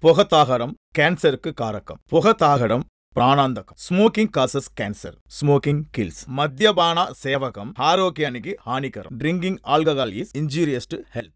పొగ తాగడం క్యాన్సర్కు కారకం పొగ తాగడం ప్రాణాంతకం smoking causes cancer smoking kills మద్యపాన సేవకం ఆరోగ్యానికి హానికరం drinking alcohol is injurious to health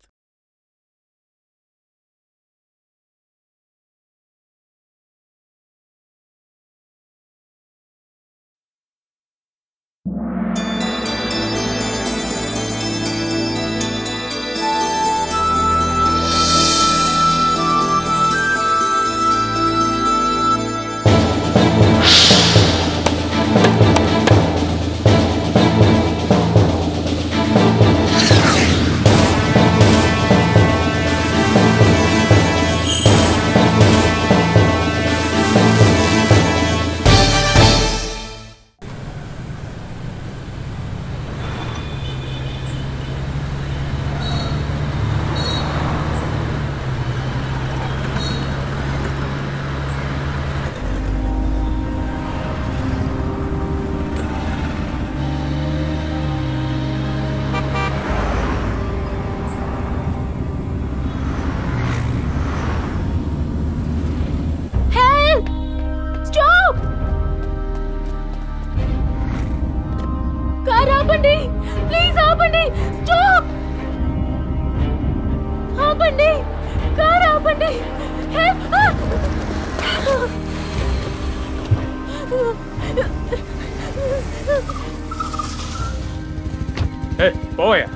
help stop car ఆపండి ప్లీజ్ ఆపండి స్టాప్ ఆపండి కార్ ఆపండి హెల్ప్ ఏ పోయా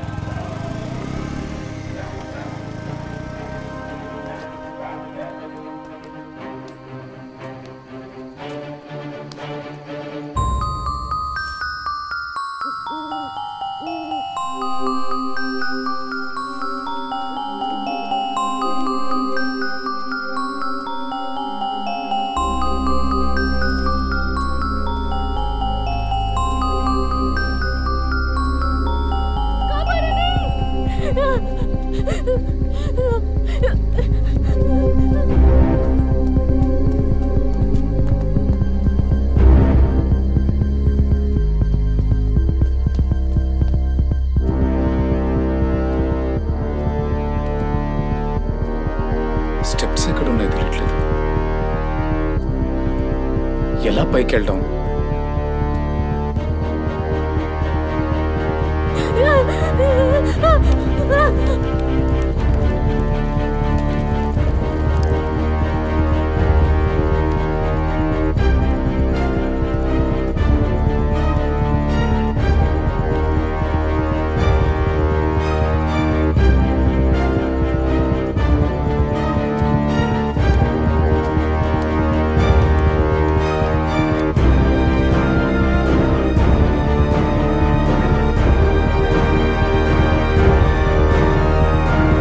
స్టెప్స్ ఎక్కడ ఉన్నాయో తెలియట్లేదు ఎలా పైకి వెళ్ళడం ఆ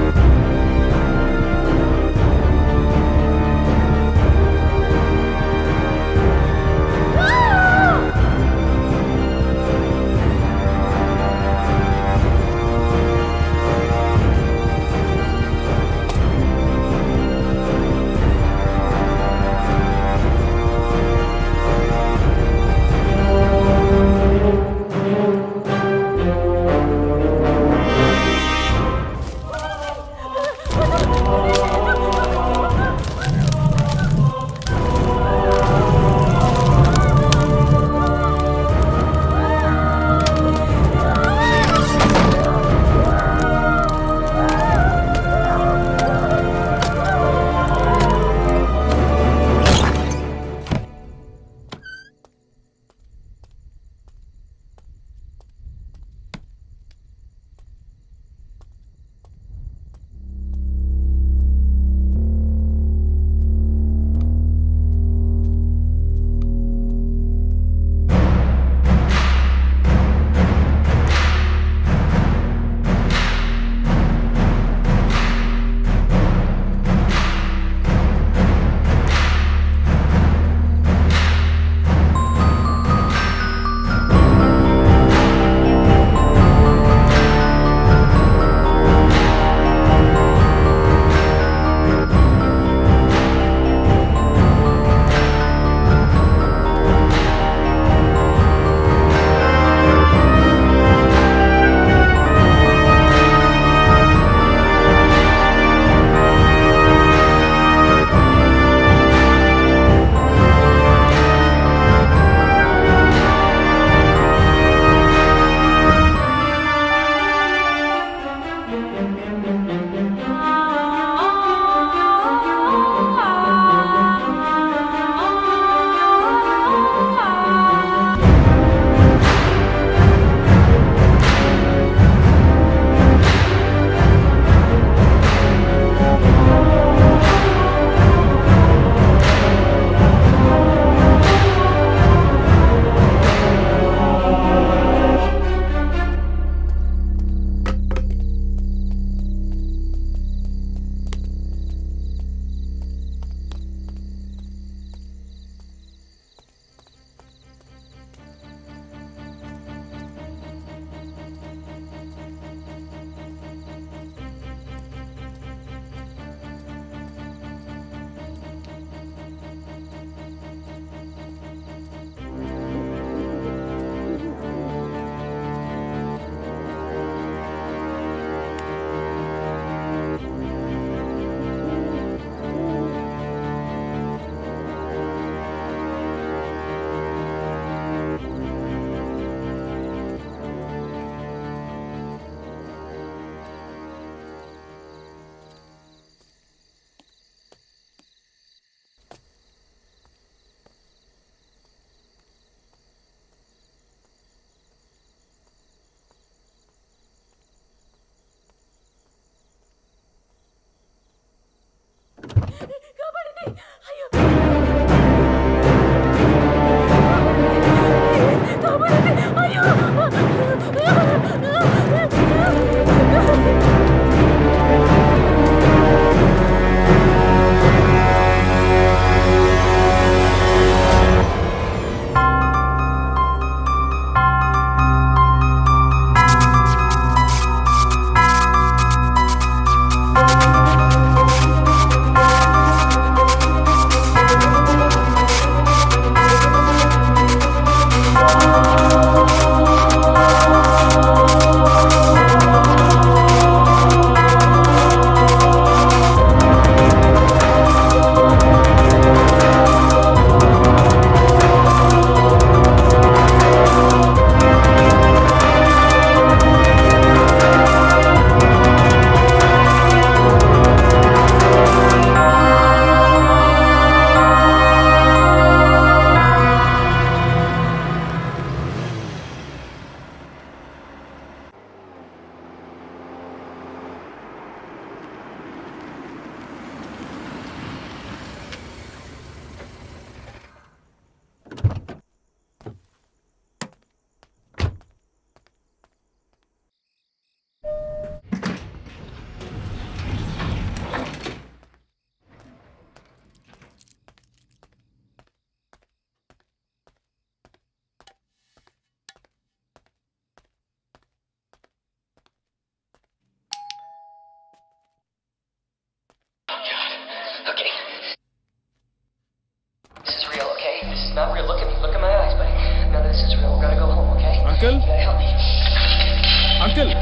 అంకుల్ అంకుల్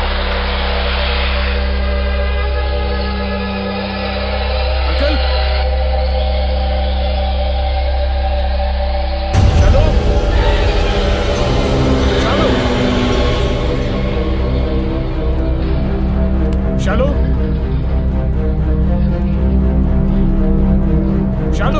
అంకుల్ షాలు షాలు షాలు షాలు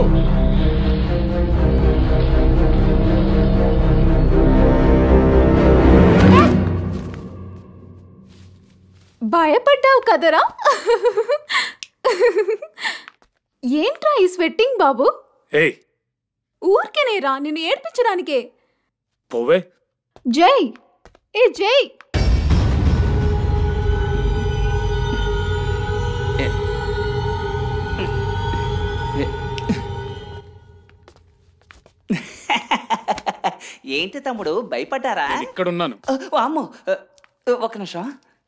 భయపడ్డావు కదరా ఏంట్రా ఈ స్వెట్టింగ్ బాబు ఏయ్ ఊరికేనేరా నిన్ను ఏడ్పించడానికే పోవే జై ఏ జై ఏంటి తమ్ముడు భయపడ్డారా నేను ఇక్కడున్నాను ఆ, అమ్మో ఆ, ఒక నిమిషం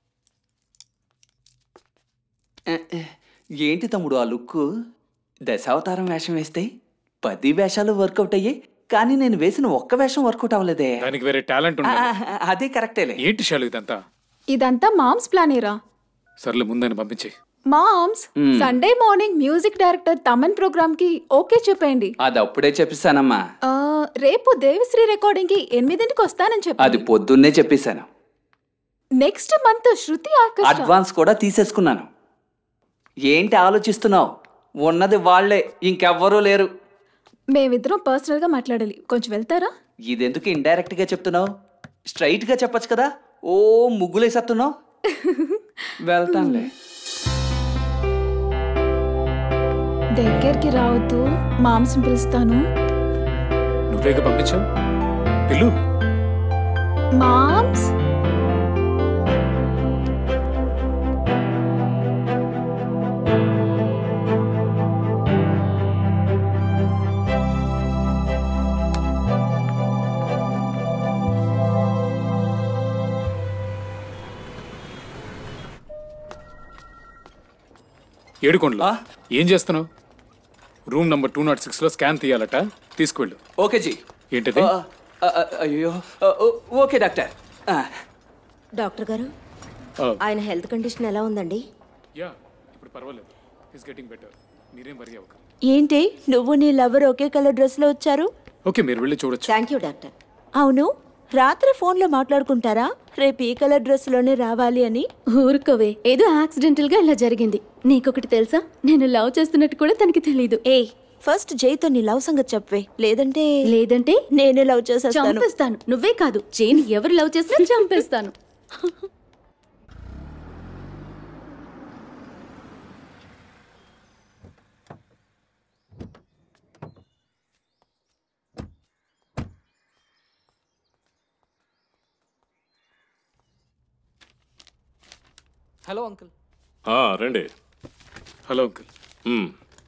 ఆ, ఆ, ఏంటి తమ్ముడు ఆ లుక్ దశావతారం వేషం వేస్తే పది వేషాలు వర్కౌట్ అయ్యాయి కానీ నేను వేసిన ఒక్క వేషం వర్కౌట్ అవ్వలేదే దానికి వేరే టాలెంట్ ఆ, ఉంది ఆ, అదే కరెక్టేలే ఏంటి షాలు ఇదంతా ఇదంతా మామ్స్ ప్లానేరా సర్లే ముందని పంపించి మామ్స్ Sunday morning music director Thaman programme కి ఓకే చెప్పండి అది అప్పుడే చెప్పిస్తానమ్మా ఆ, రేపు దేవిశ్రీ రికార్డింగ్ కి ఎనిమిదింటికి వస్తానని అది చెప్పండి పొద్దున్నే చెప్పేశాను next month Shruti orchestra advance కూడా తీసేసుకున్నాను ఏంటి ఆలోచిస్తున్నావు ఉన్నది వాళ్ళే ఇంకెవ్వరూ లేరు మేమిద్దరం పర్సనల్ గా మాట్లాడాలి కొంచెం వెళ్తారా ఇదెందుకు ఇండైరెక్ట్ గా చెప్తున్నావు స్ట్రైట్ గా చెప్పొచ్చు కదా ఓ ముగ్గులేసేస్తున్నావు వెళ్తానులే దగ్గరికి రావద్దు మామ్స్ పిలుస్తాను నువ్వేగా పంపించావు పిల్లు మామ్స్ ఏడుకోండ్లా ఆ? ఏం చేస్తున్నావు room number two not six లో స్కాన్ తీయాలట తీసుకువెళ్ళు ఓకే జీ ఏంటిది ఆ, ఆ, ఆ, అయ్యో ఆ, ఓ- ఓకే డాక్టర్ ఆ, డాక్టర్ గారు ఆ, ఆయన హెల్త్ కండిషన్ ఎలా ఉందండి యా ఇప్పుడు పర్వాలేదు ఈస్ గెటింగ్ బెటర్ మీరేం వరి అవ్వకండి ఏంటి నువ్వు నీ లవర్ ఒకే కలర్ డ్రెస్ లో వచ్చారు ఓకే మీరు వెళ్ళి చూడొచ్చు థ్యాంక్ యూ డాక్టర్ అవును రాత్రి ఫోన్లో మాట్లాడుకుంటారా రేపు ఈ కలర్ డ్రెస్ లోనే రావాలి అని ఊరుకోవే ఏదో యాక్సిడెంటల్ గా ఇలా జరిగింది నీకొకటి తెలుసా నేను లవ్ చేస్తున్నట్టు కూడా తనకి తెలీదు ఏయ్ ఫస్ట్ జైతో నీ లవ్ సంగతి చెప్పవే లేదంటే లేదంటే నేనే లవ్ చేసేస్తాను చంపేస్తాను నువ్వే కాదు జైన్ ఎవరు లవ్ చేసినా చంపేస్తాను హలో అంకుల్ ఆ, రండి హలో అంకుల్ మ్మ్.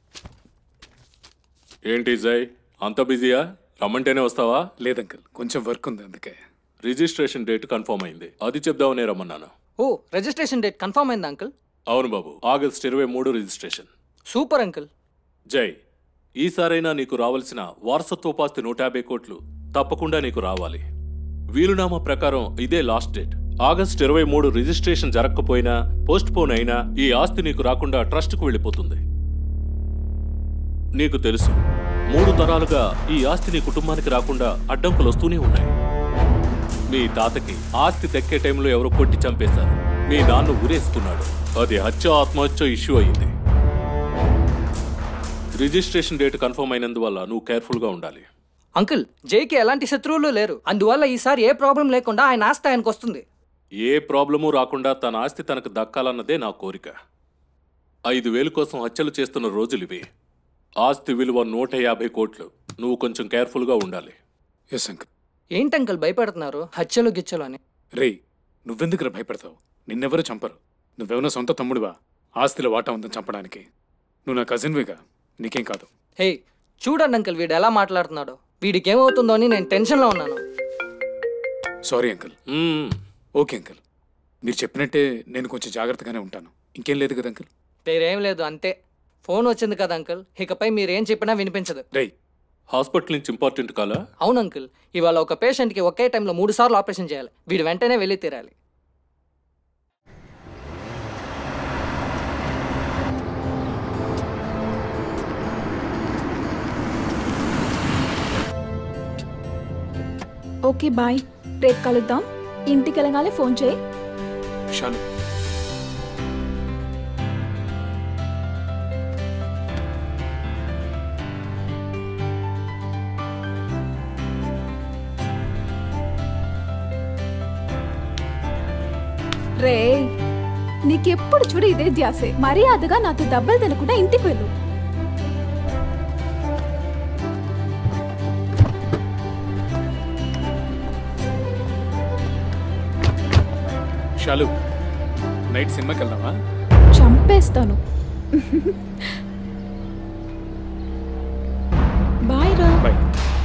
ఏంటి జై అంత బిజీయా రమ్మంటేనే వస్తావా లేదంకుల్ కొంచెం వర్క్ ఉంది అందుకే రిజిస్ట్రేషన్ డేట్ కన్ఫర్మ్ అయింది అది చెప్దామనే రమ్మన్నాను ఓ రిజిస్ట్రేషన్ డేట్ కన్ఫర్మ్ అయిందా అంకుల్ అవును బాబు ఆగస్ట్ ఇరవై మూడు రిజిస్ట్రేషన్ సూపర్ అంకుల్ జై ఈసారైనా నీకు రావాల్సిన వారసత్వపాస్తి నూట యాభై కోట్లు తప్పకుండా నీకు రావాలి వీలునామా ప్రకారం ఇదే లాస్ట్ డేట్ ఆగస్ట్ ఇరవై మూడు రిజిస్ట్రేషన్ జరగకపోయినా పోస్ట్ పోన్ అయినా ఈ ఆస్తి నీకు రాకుండా ట్రస్ట్కు వెళ్ళిపోతుంది నీకు తెలుసు మూడు తరాలుగా ఈ ఆస్తి నీ కుటుంబానికి రాకుండా అడ్డంకులు వస్తూనే ఉన్నాయి మీ తాతకి ఆస్తి దక్కే టైంలో ఎవరో కొట్టి చంపేశారు మీ నాన్న ఉరేసుకున్నాడు అది హత్య ఆత్మహత్య ఇష్యూ అయింది రిజిస్ట్రేషన్ డేట్ కన్ఫర్మ్ అయినందువల్ల నువ్వు కేర్ఫుల్గా ఉండాలి అంకుల్ జైకి ఎలాంటి శత్రువులు లేరు అందువల్ల ఈసారి ఏ ప్రాబ్లం లేకుండా ఆయన ఆస్తి ఆయనకు వస్తుంది ఏ ప్రాబ్లము రాకుండా తన ఆస్తి తనకు దక్కాలన్నదే నా కోరిక ఐదు వేలు కోసం హత్యలు చేస్తున్న రోజులు ఇవి ఆస్తి విలువ నూట యాభై కోట్లు నువ్వు కొంచెం కేర్ఫుల్గా ఉండాలి ఎస్ అంకుల్ ఏంటి అంకుల్ భయపడుతున్నారు హత్యలు గిచ్చలు అని రేయ్ నువ్వెందుకురా భయపడతావు నిన్నెవరు చంపరు నువ్వెవరో సొంత తమ్ముడివా ఆస్తిలో వాటా ఉందని చంపడానికి నువ్వు నా కజిన్విగా నీకేం కాదు హే చూడండి అంకుల్ వీడు ఎలా మాట్లాడుతున్నాడు వీడికి ఏమవుతుందో అని నేను టెన్షన్లో ఉన్నాను సారీ అంకుల్ మ్మ్. ఓకే అంకుల్ మీరు చెప్పినట్టే నేను కొంచెం జాగ్రత్తగానే ఉంటాను ఇంకేం లేదు కదా అంకుల్ వేరేం లేదు అంతే ఫోన్ వచ్చింది కదా అంకుల్ ఇకపై మీరేం చెప్పినా వినిపించదు రేయ్ హాస్పిటల్ నుంచి ఇంపార్టెంట్ కాలా అవును అంకుల్ ఇవాళ ఒక పేషెంట్కి ఒకే టైంలో మూడు సార్లు ఆపరేషన్ చేయాలి వీడు వెంటనే వెళ్ళి తీరాలి ఓకే బాయ్ రేపు కలుద్దాం ఇంటికి వెళ్ళగానే ఫోన్ చేయి షాలు రే నీకెప్పుడు చూడు ఇదే ధ్యాసే మర్యాదగా నాతో దెబ్బలు తినకుండా ఇంటికి వెళ్ళు షాలు నైట్ సినిమాకి వెళ్దామా చంపేస్తాను బాయ్ రా బాయ్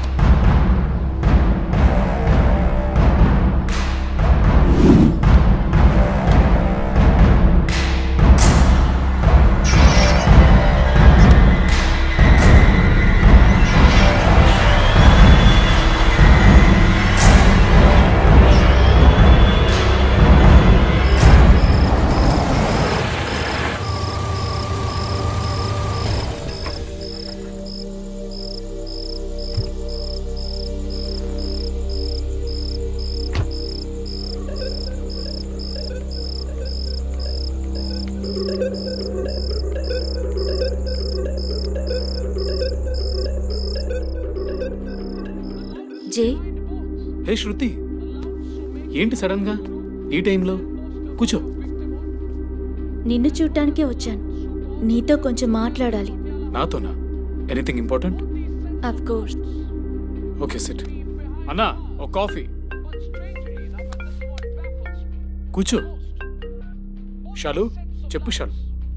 జే హే శృతి ఏంటి సడన్ గా ఈ టైంలో కూర్చో నిన్ను చూడటానికే వచ్చాను నీతో కొంచెం మాట్లాడాలి నాతోనా anything important of course okay set అన్నా ఒక కాఫీ కూర్చో షాలు చెప్పు షాలు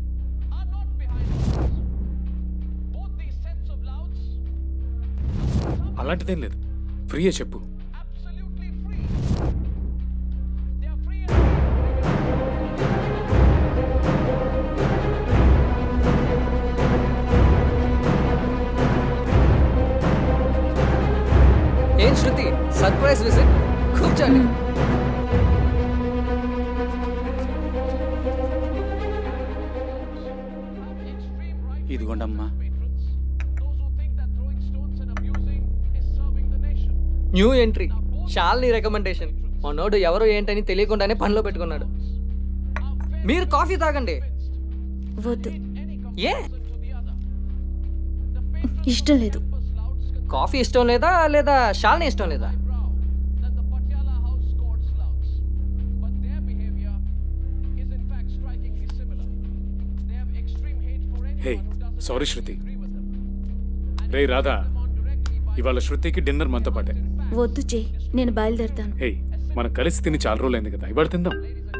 అలాంటిదేం లేదు ఫ్రీయే చెప్పు ఏం శృతి సర్ప్రైజ్ విజిట్ కూర్చోండి ఇదిగోండమ్మా న్యూ ఎంట్రీ షాల్ని రికమెండేషన్ మనోడు ఎవరు ఏంటని తెలియకుండానే పనిలో పెట్టుకున్నాడు మీరు కాఫీ తాగండి వద్దు ఏ ఇష్టం లేదు కాఫీ ఇష్టం లేదా లేదా షాల్ని ఇష్టం లేదా హే సారీ శృతి రే రాధా ఇవాళ శృతికి డిన్నర్ మనతో పాటే వద్దు జే నేను బయలుదేరుతాను హే మనం కలిసి తిని చాలా రోజులైంది కదా ఇవాళ తిందాం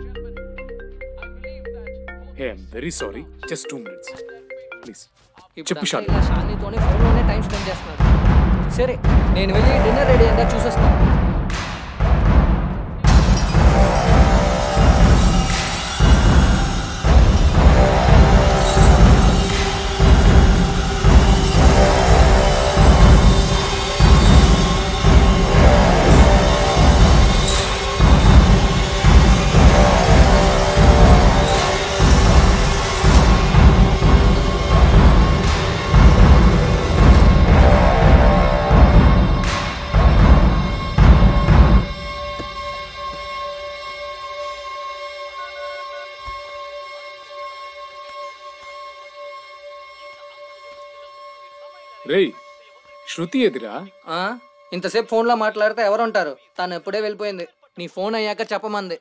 hey I'm very sorry just two minutes please చెప్పు షాలు ఇలా షాల్నీతోనే ఫోన్లోనే టైం స్పెండ్ చేస్తున్నాడు సరే నేను వెళ్ళి డిన్నర్ రెడీ అయిందా చూసేస్తాను రేయ్ శృతి ఎదిరా ఆ? ఇంతసేపు ఫోన్లో మాట్లాడితే ఎవరు ఉంటారు తను ఎప్పుడే వెళ్ళిపోయింది నీ ఫోన్ అయ్యాక చెప్పమంది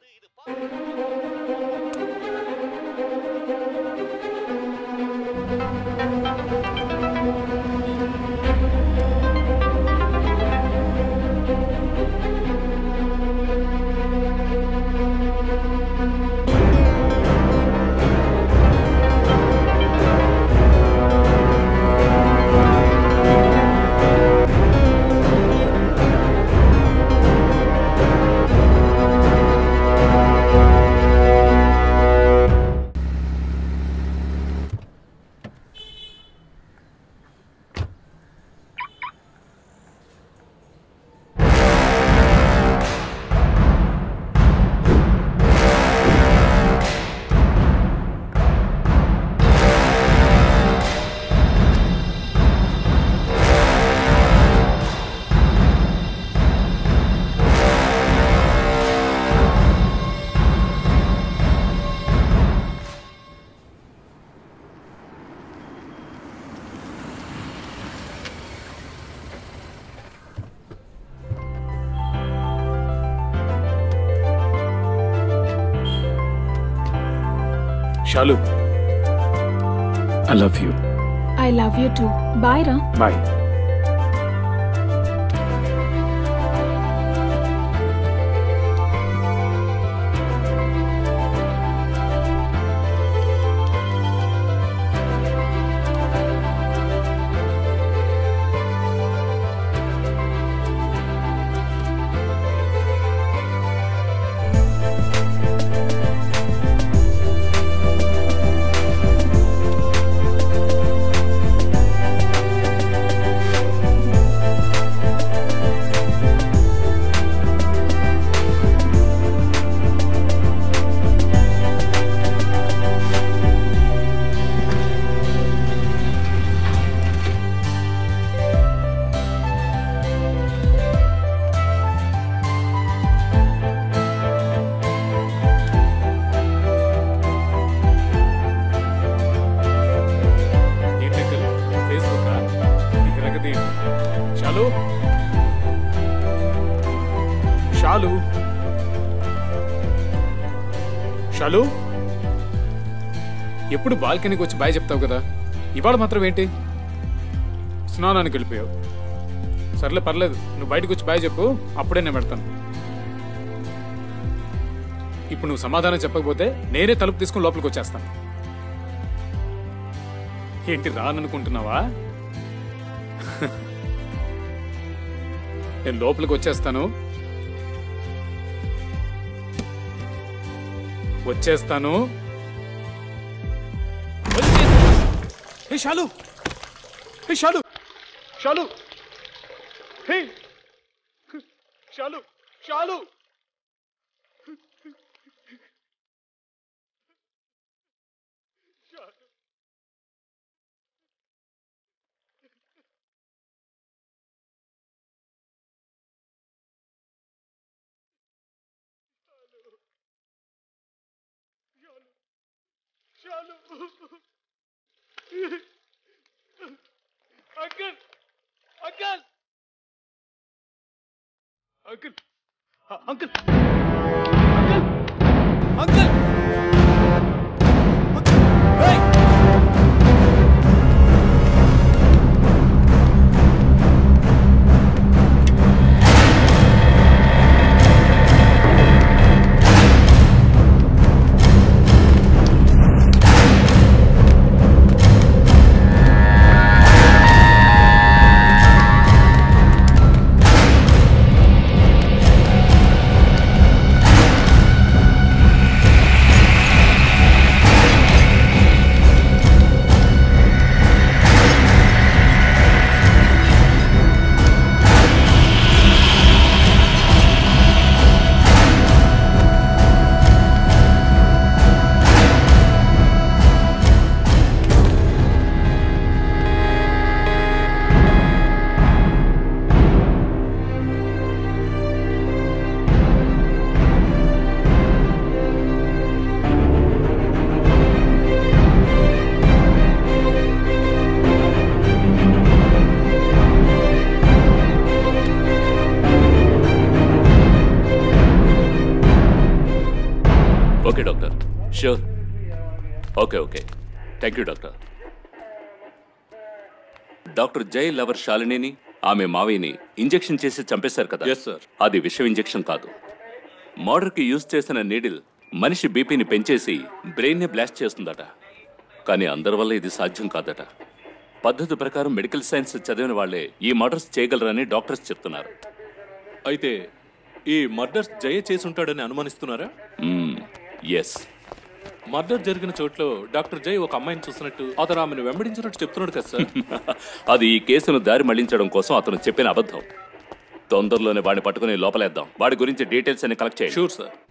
Shalu I love you I love you too bye రా బాయ్ ఏంటి అంకుల్ ఫేస్బుక్ నీకు రగతి షాలు షాలు షాలు ఎప్పుడు బాల్కనీకి వచ్చి బాయ్ చెప్తావు కదా ఇవాళ మాత్రం ఏంటి స్నానానికి వెళ్ళిపోయావు సర్లే పర్లేదు నువ్వు బయటకు వచ్చి బాయ్ చెప్పు అప్పుడే నేను పెడతాను ఇప్పుడు నువ్వు సమాధానం చెప్పకపోతే నేనే తలుపు తీసుకుని లోపలికి వచ్చేస్తాను ఏంటి రాననుకుంటున్నావా నేను లోపలికి వచ్చేస్తాను వచ్చేస్తాను హే షాలు హే షాలు షాలు హే Shalu Shalu Shalu uncle uncle uncle uncle uncle uncle ఏయ్! Okay doctor sure okay okay thank you doctor doctor Jai lover శాలినిని ఆమె మావిని ఇంజెక్షన్ చేసి చంపేశారు కదా ఎస్ సార్ అది విషం ఇంజెక్షన్ కాదు మర్డర్కి యూజ్ చేసిన నీడిల్ మనిషి బీపీని పెంచేసి బ్రెయిన్ని బ్లాస్ట్ చేస్తుందట కానీ అందరి వల్ల ఇది సాధ్యం కాదట పద్ధతి ప్రకారం మెడికల్ సైన్స్ చదివిన వాళ్ళే ఈ మర్డర్స్ చేయగలరని డాక్టర్స్ చెప్తున్నారు అయితే ఈ మర్డర్స్ జయ చేసి ఉంటాడని అనుమానిస్తున్నారా ఎస్ మర్డర్ జరిగిన చోట్లో డాక్టర్ జై ఒక అమ్మాయిని చూసినట్టు అతను ఆమెను వెంబడించినట్టు చెప్తున్నాడు కదా సార్ అది ఈ కేసును దారి మళ్లించడం కోసం అతను చెప్పిన అబద్ధం తొందరలోనే వాడిని పట్టుకుని లోపలేద్దాం వాడి గురించి డీటెయిల్స్ అన్ని కలెక్ట్ చేయండి షూర్ సార్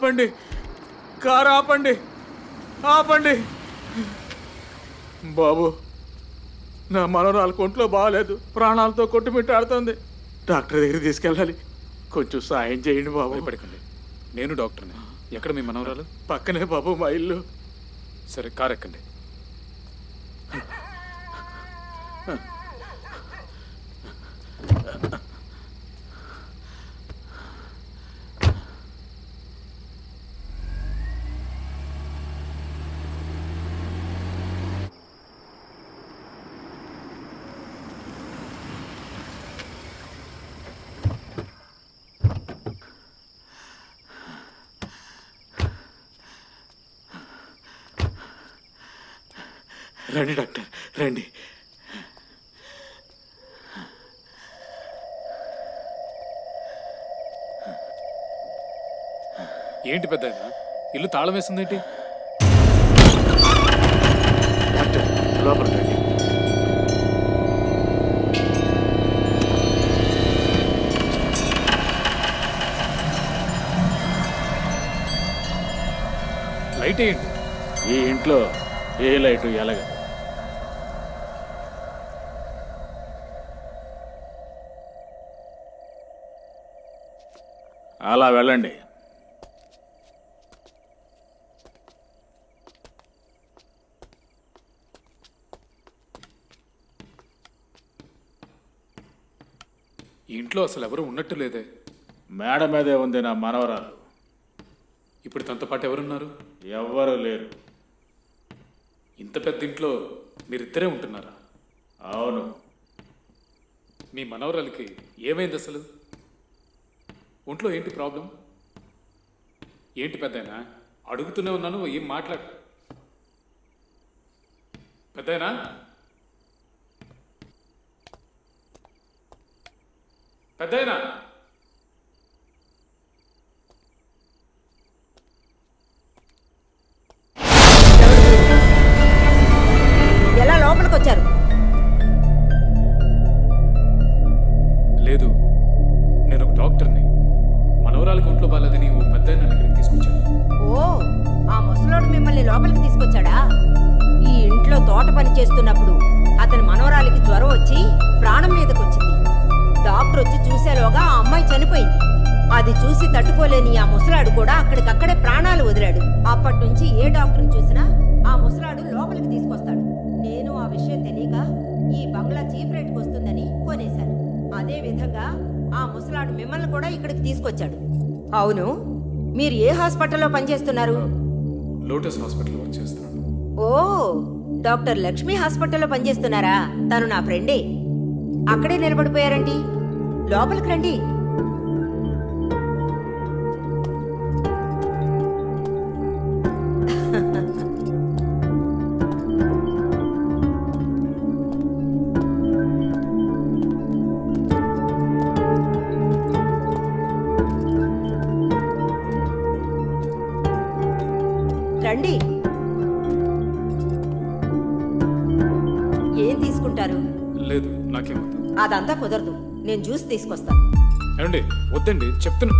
ఆపండి కారు ఆపండి ఆపండి బాబు నా మనవరాలు ఒంట్లో బాగాలేదు ప్రాణాలతో కొట్టుమిట్టాడుతుంది డాక్టర్ దగ్గర తీసుకెళ్ళాలి కొంచెం సాయం చేయండి బాబు భయపడకండి నేను డాక్టర్ని ఎక్కడ మీ మనవరాలు పక్కనే బాబు మా ఇల్లు సరే కారు ఎక్కండి రండి డాక్టర్ రండి ఏంటి పెద్ద ఇల్లు తాళం వేసిందేంటి డాక్టర్ లోపలికి రండి లైట్ వేయండి ఈ ఇంట్లో ఏ లైటు ఎలగదు అలా వెళ్ళండి ఈ ఇంట్లో అసలు ఎవరు ఉన్నట్టు లేదే మేడ మీదే ఉంది నా మనవరాలు ఇప్పుడు తనతో పాటు ఎవరున్నారు ఎవ్వరూ లేరు ఇంత పెద్ద ఇంట్లో మీరిద్దరే ఉంటున్నారా అవును మీ మనవరాలకి ఏమైంది అసలు ఒంట్లో ఏంటి ప్రాబ్లం ఏంటి పెద్దయినా అడుగుతూనే ఉన్నాను ఏం మాట్లాడు పెద్దయినా పెద్దయినా ఎలా లోపలికి వచ్చారు లేదు నేను ఒక డాక్టర్ని మనవరాలకి ఒంట్లో బాగాలేదని ఓ పెద్ద ఇక్కడికి తీసుకొచ్చాను ఓ ఆ ముసలోడు మిమ్మల్ని లోపలికి తీసుకొచ్చాడా ఈ ఇంట్లో తోట పని చేస్తున్నప్పుడు అతని మనవరాలికి జ్వరం వచ్చి ప్రాణం మీదకి వచ్చింది డాక్టర్ వచ్చి చూసేలోగా ఆ అమ్మాయి చనిపోయింది అది చూసి తట్టుకోలేని ఆ ముసలాడు కూడా అక్కడికక్కడే ప్రాణాలు వదిలాడు అప్పటి నుంచి ఏ డాక్టర్ని చూసినా ఆ ముసలాడు లోపలికి తీసుకొస్తాడు నేను ఆ విషయం తెలియక ఈ బంగ్లా చీప్ రేట్కి వస్తుందని కొనేశాను అదే విధంగా ఆ ముసలాడు మిమ్మల్ని కూడా ఇక్కడికి తీసుకొచ్చాడు అవును మీరు ఏ హాస్పిటల్లో పనిచేస్తున్నారు లోటస్ హాస్పిటల్ వర్క్ చేస్తున్నాను ఓ డాక్టర్ లక్ష్మి హాస్పిటల్లో పనిచేస్తున్నారా తను నా ఫ్రెండే అక్కడే నిలబడిపోయారండి లోపలికి రండి రండి ఏం తీసుకుంటారు లేదు నాకేమొద్దు అదంతా కుదరదు నేను జ్యూస్ తీసుకొస్తాను ఏమండి వద్దండి చెప్తున్నా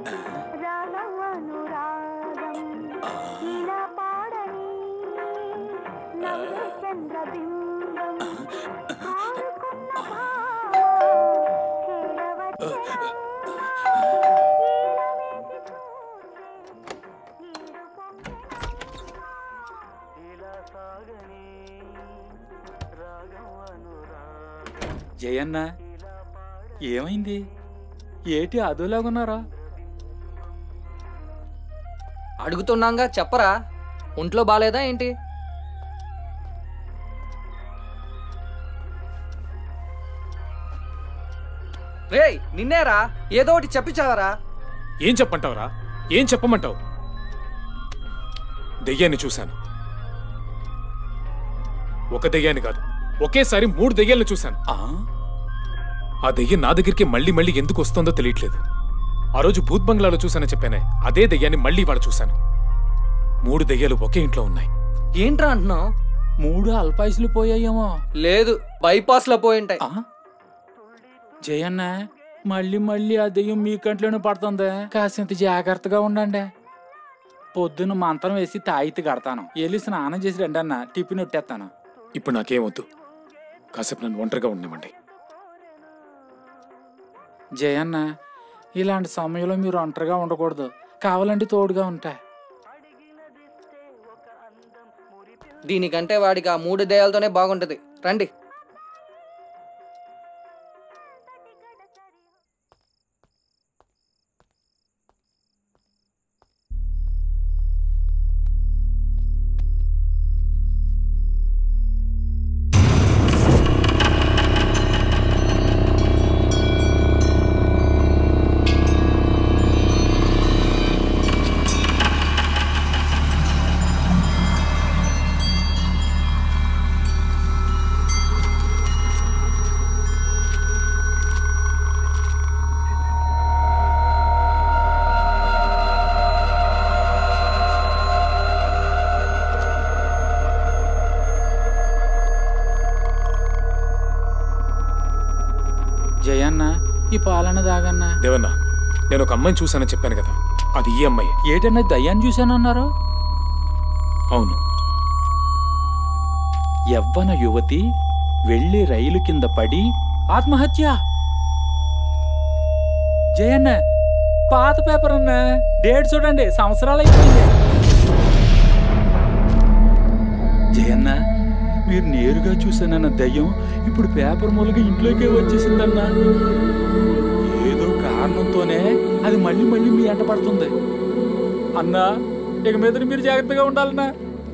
జయన్న ఏమైంది ఏటి అదోలాగున్నారా అడుగుతున్నాగా చెప్పరా ఒంట్లో బాలేదా ఏంటి రేయ్ నిన్నేరా ఏదో ఒకటి చెప్పించావరా ఏం చెప్పంటావురా ఏం చెప్పమంటావు దెయ్యాన్ని చూశాను ఒక దెయ్యాన్ని కాదు ఒకేసారి మూడు దెయ్యాలను చూశాను ఆ దెయ్యం నా దగ్గరికి మళ్ళీ మళ్ళీ ఎందుకు వస్తుందో తెలియట్లేదు ఆ రోజు భూత్ బంగ్లాలో చూశానని చెప్పానే అదే దెయ్యాన్ని మళ్ళీ వాడు చూశాను మూడు దెయ్యాలు ఒకే ఇంట్లో ఉన్నాయి ఏంట్రా అంటున్నావు మూడు అల్పాయుసులు పోయాయేమో లేదు బైపాస్ లో పోయి ఉంటాయి జయన్న మళ్ళీ మళ్ళీ ఆ దెయ్యం మీ కంట్లోనే పడుతుంది కాసింత జాగ్రత్తగా ఉండండి పొద్దున్న మంత్రం వేసి తాయితి కడతాను వెళ్ళి స్నానం చేసి రండి అన్న టిఫిన్ ఒట్టేస్తాను ఇప్పుడు నాకేం వద్దు కాసేపు నన్ను ఒంటరిగా ఉండనివ్వండి జయన్న ఇలాంటి సమయంలో మీరు ఒంటరిగా ఉండకూడదు కావాలంటే తోడుగా ఉంటా దీనికంటే వాడికి ఆ మూడు దయాలతోనే బాగుంటది రండి జయన్న ఈ పాలన దాగన్నా దేవన్న నేను ఒక అమ్మాయిని చూశానని చెప్పాను కదా అది ఈ అమ్మాయి ఏటన్నా దయ్యాన్ని చూశానన్నారు అవును యవ్వన యువతి వెళ్లి రైలు కింద పడి ఆత్మహత్య జయన్న పాత పేపర్ అన్న డేట్ చూడండి సంవత్సరాలు అయిపోయింది జయన్న మీరు నేరుగా చూశానన్న దయ్యం ఇప్పుడు పేపర్ మూలగా ఇంట్లోకే వచ్చేసిందన్నా ఏదో కారణంతోనే అది మళ్ళీ మళ్ళీ మీ ఎంట పడుతుంది అన్నా ఇక మీద మీరు జాగ్రత్తగా ఉండాలన్నా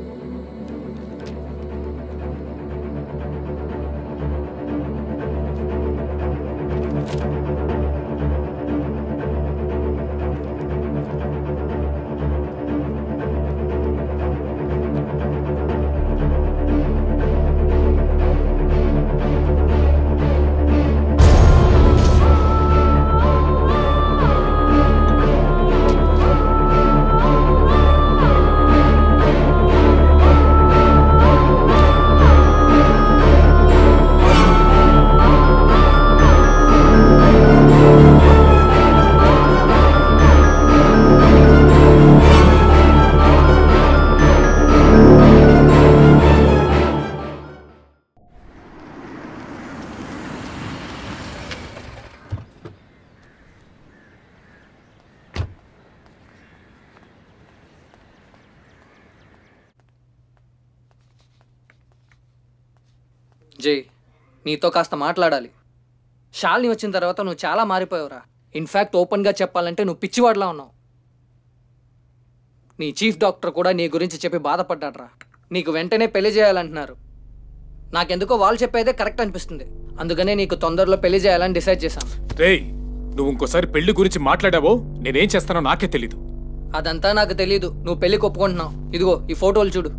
జై నీతో కాస్త మాట్లాడాలి షాల్ని వచ్చిన తర్వాత నువ్వు చాలా మారిపోయావురా ఇన్ఫ్యాక్ట్ ఓపెన్గా చెప్పాలంటే నువ్వు పిచ్చివాడిలా ఉన్నావు నీ చీఫ్ డాక్టర్ కూడా నీ గురించి చెప్పి బాధపడ్డాడ్రా నీకు వెంటనే పెళ్లి చేయాలంటున్నారు నాకెందుకో వాళ్ళు చెప్పేదే కరెక్ట్ అనిపిస్తుంది అందుకనే నీకు తొందరలో పెళ్లి చేయాలని డిసైడ్ చేశాను రేయ్ నువ్వు ఇంకోసారి పెళ్లి గురించి మాట్లాడావో నేనేం చేస్తానో నాకే తెలీదు అదంతా నాకు తెలియదు నువ్వు పెళ్లికి ఒప్పుకుంటున్నావు ఇదిగో ఈ ఫోటోలు చూడు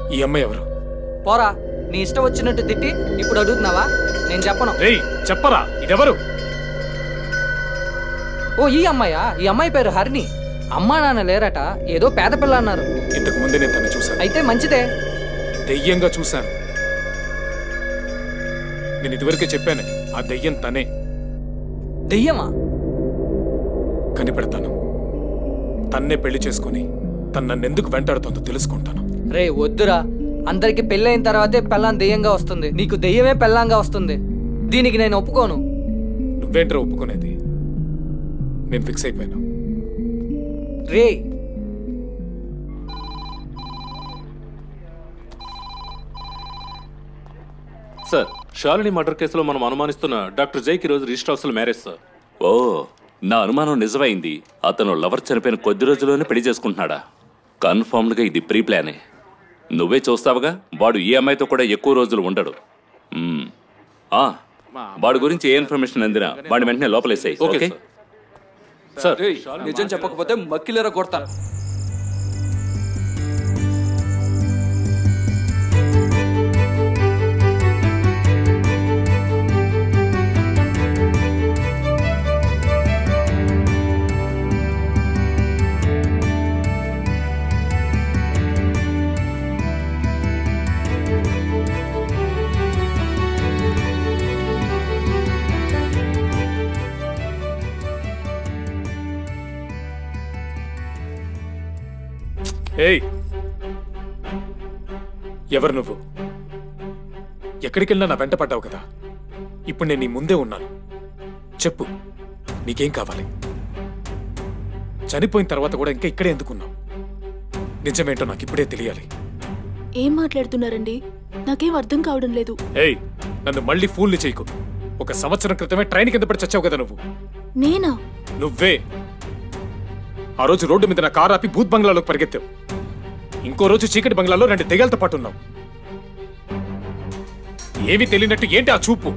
ఈ అమ్మాయి ఎవరు పోరా నీ ఇష్టం వచ్చినట్టు తిట్టి ఇప్పుడు అడుగుతున్నావా నేను చెప్పను రేయ్ చెప్పరా ఇదెవరు ఓ ఈ అమ్మాయా ఈ అమ్మాయి పేరు హరిణి అమ్మా నాన్న లేరట ఏదో పేద పిల్ల అన్నారు ఇంతకు ముందే నేను తను చూశాను అయితే మంచిదే దెయ్యంగా చూశాను నేను ఇదివరకే చెప్పాను ఆ దెయ్యం తనే దెయ్యమా కనిపెడతాను తన్నే పెళ్లి చేసుకుని తను నన్ను ఎందుకు వెంటాడుతుందో తెలుసుకుంటాను రే వద్దురా అందరికి పెళ్ళైన తర్వాతే పెళ్ళాం దెయ్యంగా వస్తుంది నీకు దెయ్యమే పెళ్ళాంగా వస్తుంది దీనికి నేను ఒప్పుకోను నువ్వేంట్రా ఒప్పుకునేది నేను ఫిక్స్ అయిపోయాను రే సార్ షాలిని మర్డర్ కేసులో మనం అనుమానిస్తున్న డాక్టర్ జైకి రోజు రిజిస్టర్ హౌస్ లో మ్యారేజ్ సార్ ఓ నా అనుమానం నిజమైంది అతను లవర్ చనిపోయిన కొద్ది రోజుల్లోనే పెళ్లి చేసుకుంటున్నాడా కన్ఫర్మ్డ్గా ఇది ప్రీ ప్లానే నువ్వే చూస్తావుగా వాడు ఈ అమ్మాయితో కూడా ఎక్కువ రోజులు ఉండడు మ్మ్. ఆ, వాడి గురించి ఏ ఇన్ఫర్మేషన్ అందినా వాడి వెంటనే లోపలేసాయి ఓకే ఓకే సార్ ఏయ్, నిజం చెప్పకపోతే మక్కిలేరా కొడతాను ఏయ్ ఎవరు నువ్వు ఎక్కడికి వెళ్ళినా నా వెంట పడ్డావు కదా ఇప్పుడు నేను నీ ముందే ఉన్నాను చెప్పు నీకేం కావాలి చనిపోయిన తర్వాత కూడా ఇంకా ఇక్కడే ఎందుకున్నావు నిజమేంటో నాకు ఇప్పుడే తెలియాలి ఏం మాట్లాడుతున్నారండి నాకేం అర్థం కావడం లేదు ఏయ్ నన్ను మళ్ళీ ఫూల్ని చేయకు ఒక సంవత్సరం క్రితమే ట్రైన్ కింద పడి చచ్చావు కదా నువ్వు నేనా నువ్వే ఆ రోజు రోడ్డు మీద నా కారు ఆపి భూత్ బంగ్లాలోకి పరిగెత్తావు ఇంకో రోజు చీకటి బంగ్లాలో రెండు దెయ్యాలతో పాటు ఉన్నావు ఏమీ తెలియనట్టు ఏంటి ఆ చూపు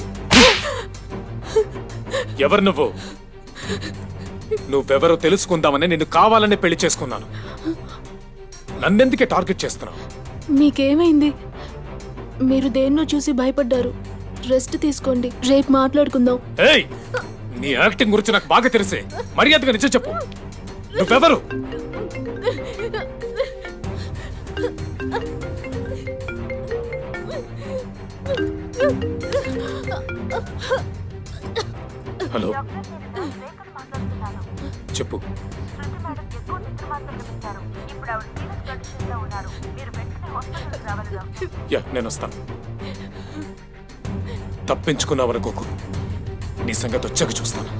ఎవరు నువ్వు నువ్వెవరో తెలుసుకుందామని నిన్ను కావాలనే పెళ్లి చేసుకున్నాను నన్నెందుకే టార్గెట్ చేస్తున్నావు మీకేమైంది మీరు దేన్నో చూసి భయపడ్డారు రెస్ట్ తీసుకోండి రేపు మాట్లాడుకుందాం ఏయ్ నీ యాక్టింగ్ గురించి నాకు బాగా తెలిసే మర్యాదగా నిజం చెప్పు నువ్వెవరు హలో చెప్పు యా నేను వస్తాను తప్పించుకున్నావనుకోకు నీ సంగతి వచ్చాక చూస్తాను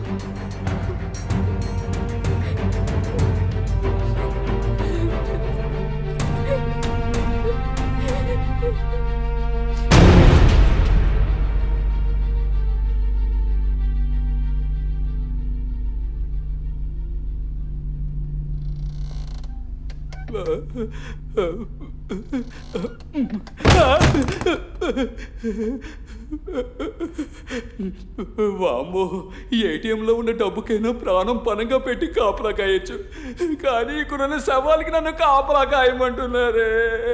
వామ్మో ఏటీఎంలో ఉన్న డబ్బుకైనా ప్రాణం పనంగా పెట్టి కాపలా కాయచ్చు కానీ ఇక్కడున్న సవాల్కి నన్ను కాపలా కాయమంటున్నారే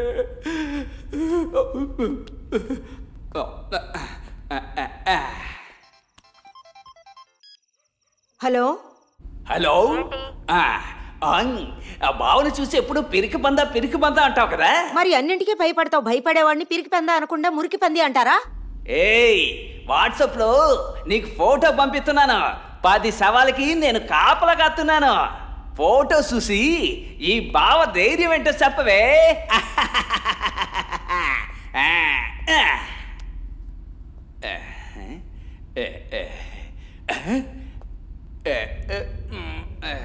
హలో హలో ఆ, ఆంగ్. ఆ బావని చూసి ఎప్పుడు పిరికి పందా పిరికి పందా అంటావు కదా మరి అన్నింటికీ భయపడతావు భయపడేవాడిని పిరికి పంది అనకుండా మురికి పంది అంటారా ఏయ్ వాట్సాప్ లో నీకు ఫోటో పంపిస్తున్నాను పది సవాలకి నేను కాపలా కాస్తున్నాను ఫోటో చూసి ఈ బావ ధైర్యం ఏంటో చెప్పవే ఆ, ఆ. ఏ, ఏ, ఏ, ఏ, ఏ, మ్, ఏ.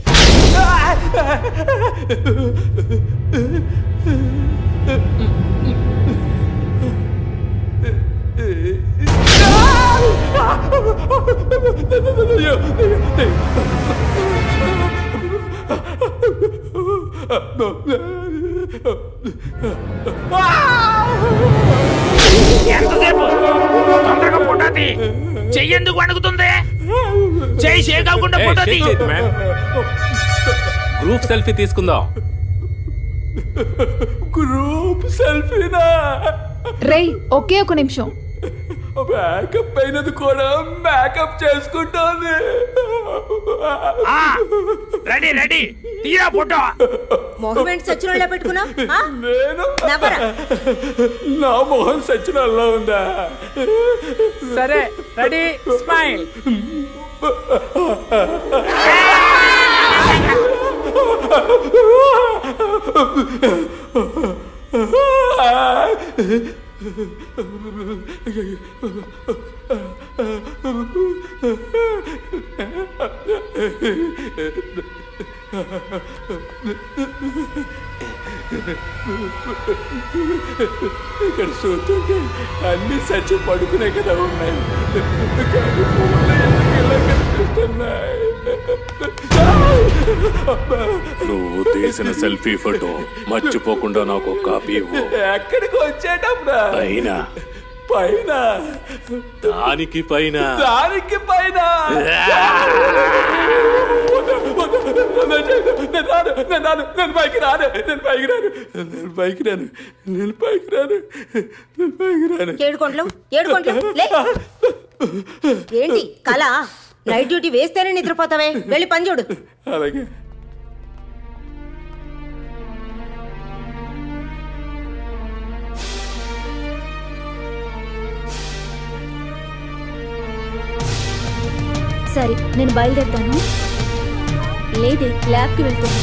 ఎంతసేపు తొందరగా ఫోటోది చెయ్యెందుకు వణుకుతుంది చెయ్యి షేక్ అవ్వకుండా ఏయ్, ఫోటోది shake చేయొద్దు, man. గ్రూప్ సెల్ఫీ తీసుకుందాం గ్రూప్ సెల్ఫీనా రేయ్ ఒకే ఒక నిమిషం మేకప్ అయినది కూడా మేకప్ చేసుకుంటోంది రెడీ రెడీ తీరా ఫోటో మొహం ఏంటి సచ్చినోళ్ళ పెట్టుకున్నా నేను నవ్వరా నా మొహం సచ్చినల్లా ఉందా సరే రెడీ స్మైల్ ఇక్కడ చూస్తుంటే అన్ని సచ్చి పడుకునే కదా ఉన్నాయి కానీ ఫోన్లో ఎందుకు ఇలా కనిపిస్తున్నాయి నువ్వు తీసిన సెల్ఫీ ఫోటో మర్చిపోకుండా నాకు ఒక కాపీ ఇవ్వు ఎక్కడికి వచ్చేటప్పుడు పైన పైన దానికి పైన దానికి పైన నేను రాను నేను రాను నేను పైకి రాను నేను పైకి రాను నేను పైకి రాను నేను పైకి రాను నేను పైకి రాను ఏడుకోండ్లు ఏడుకోండ్లు లే ఏంటి కళ నైట్ డ్యూటీ వేస్తేనే నిద్రపోతావే వెళ్ళి పని చూడు అలాగే సరే నేను బయలుదేరుతాను లేదే ల్యాబ్కి వెళ్తాను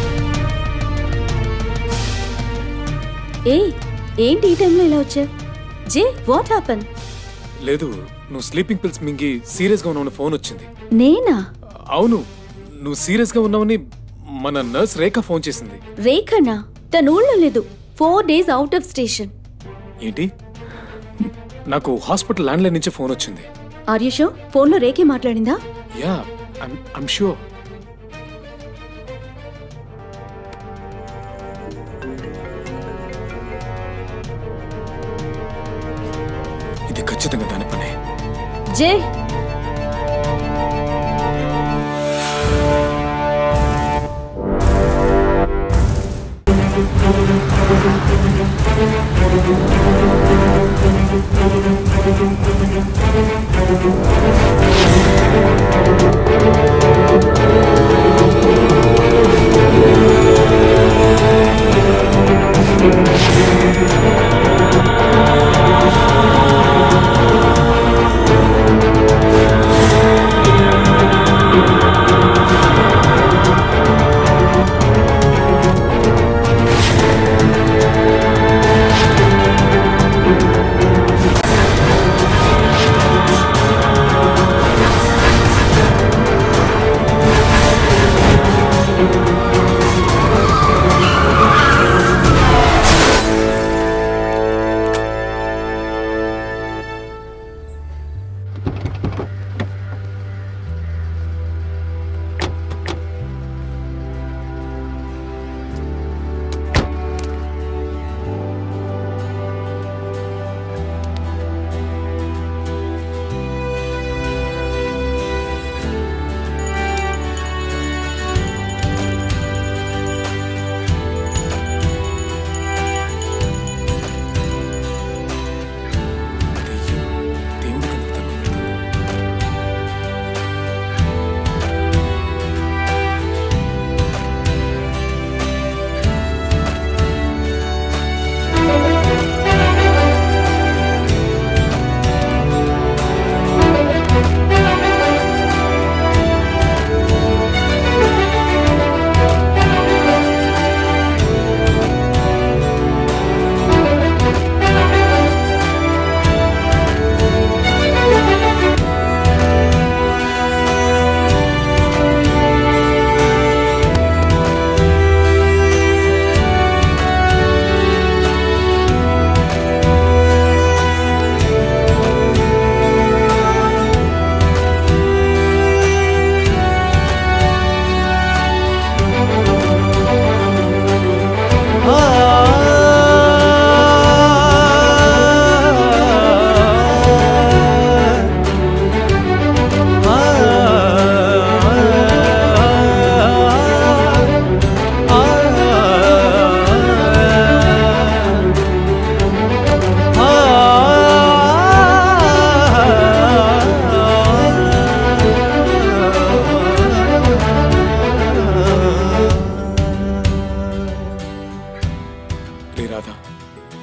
ఏ ఏంటి ఈ టైంలో ఇలా వచ్చా జే వాట్ హ్యాపన్ లేదు నువ్వు స్లీపింగ్ పిల్స్ మింగి సీరియస్ గా ఉన్నావు ఫోన్ వచ్చింది నేనా అవును నువ్వు సీరియస్ గా ఉన్నావని మన నర్స్ రేఖ ఫోన్ చేసింది రేఖనా తన ఊళ్ళో లేదు four days out of station ఏంటి నాకు హాస్పిటల్ ల్యాండ్ లైన్ నుంచి ఫోన్ వచ్చింది ఆర్ యూ షో ఫోన్లో రేఖే మాట్లాడిందా యా ఐమ్ షూర్ ఇది ఖచ్చితంగా దాని పనే జే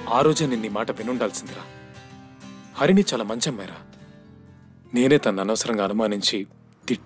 ఆ రోజే నిన్న ఈ మాట వినుండాల్సిందిరా హరిణి చాలా మంచి అమ్మాయిరా నేనే తను అనవసరంగా అనుమానించి తిట్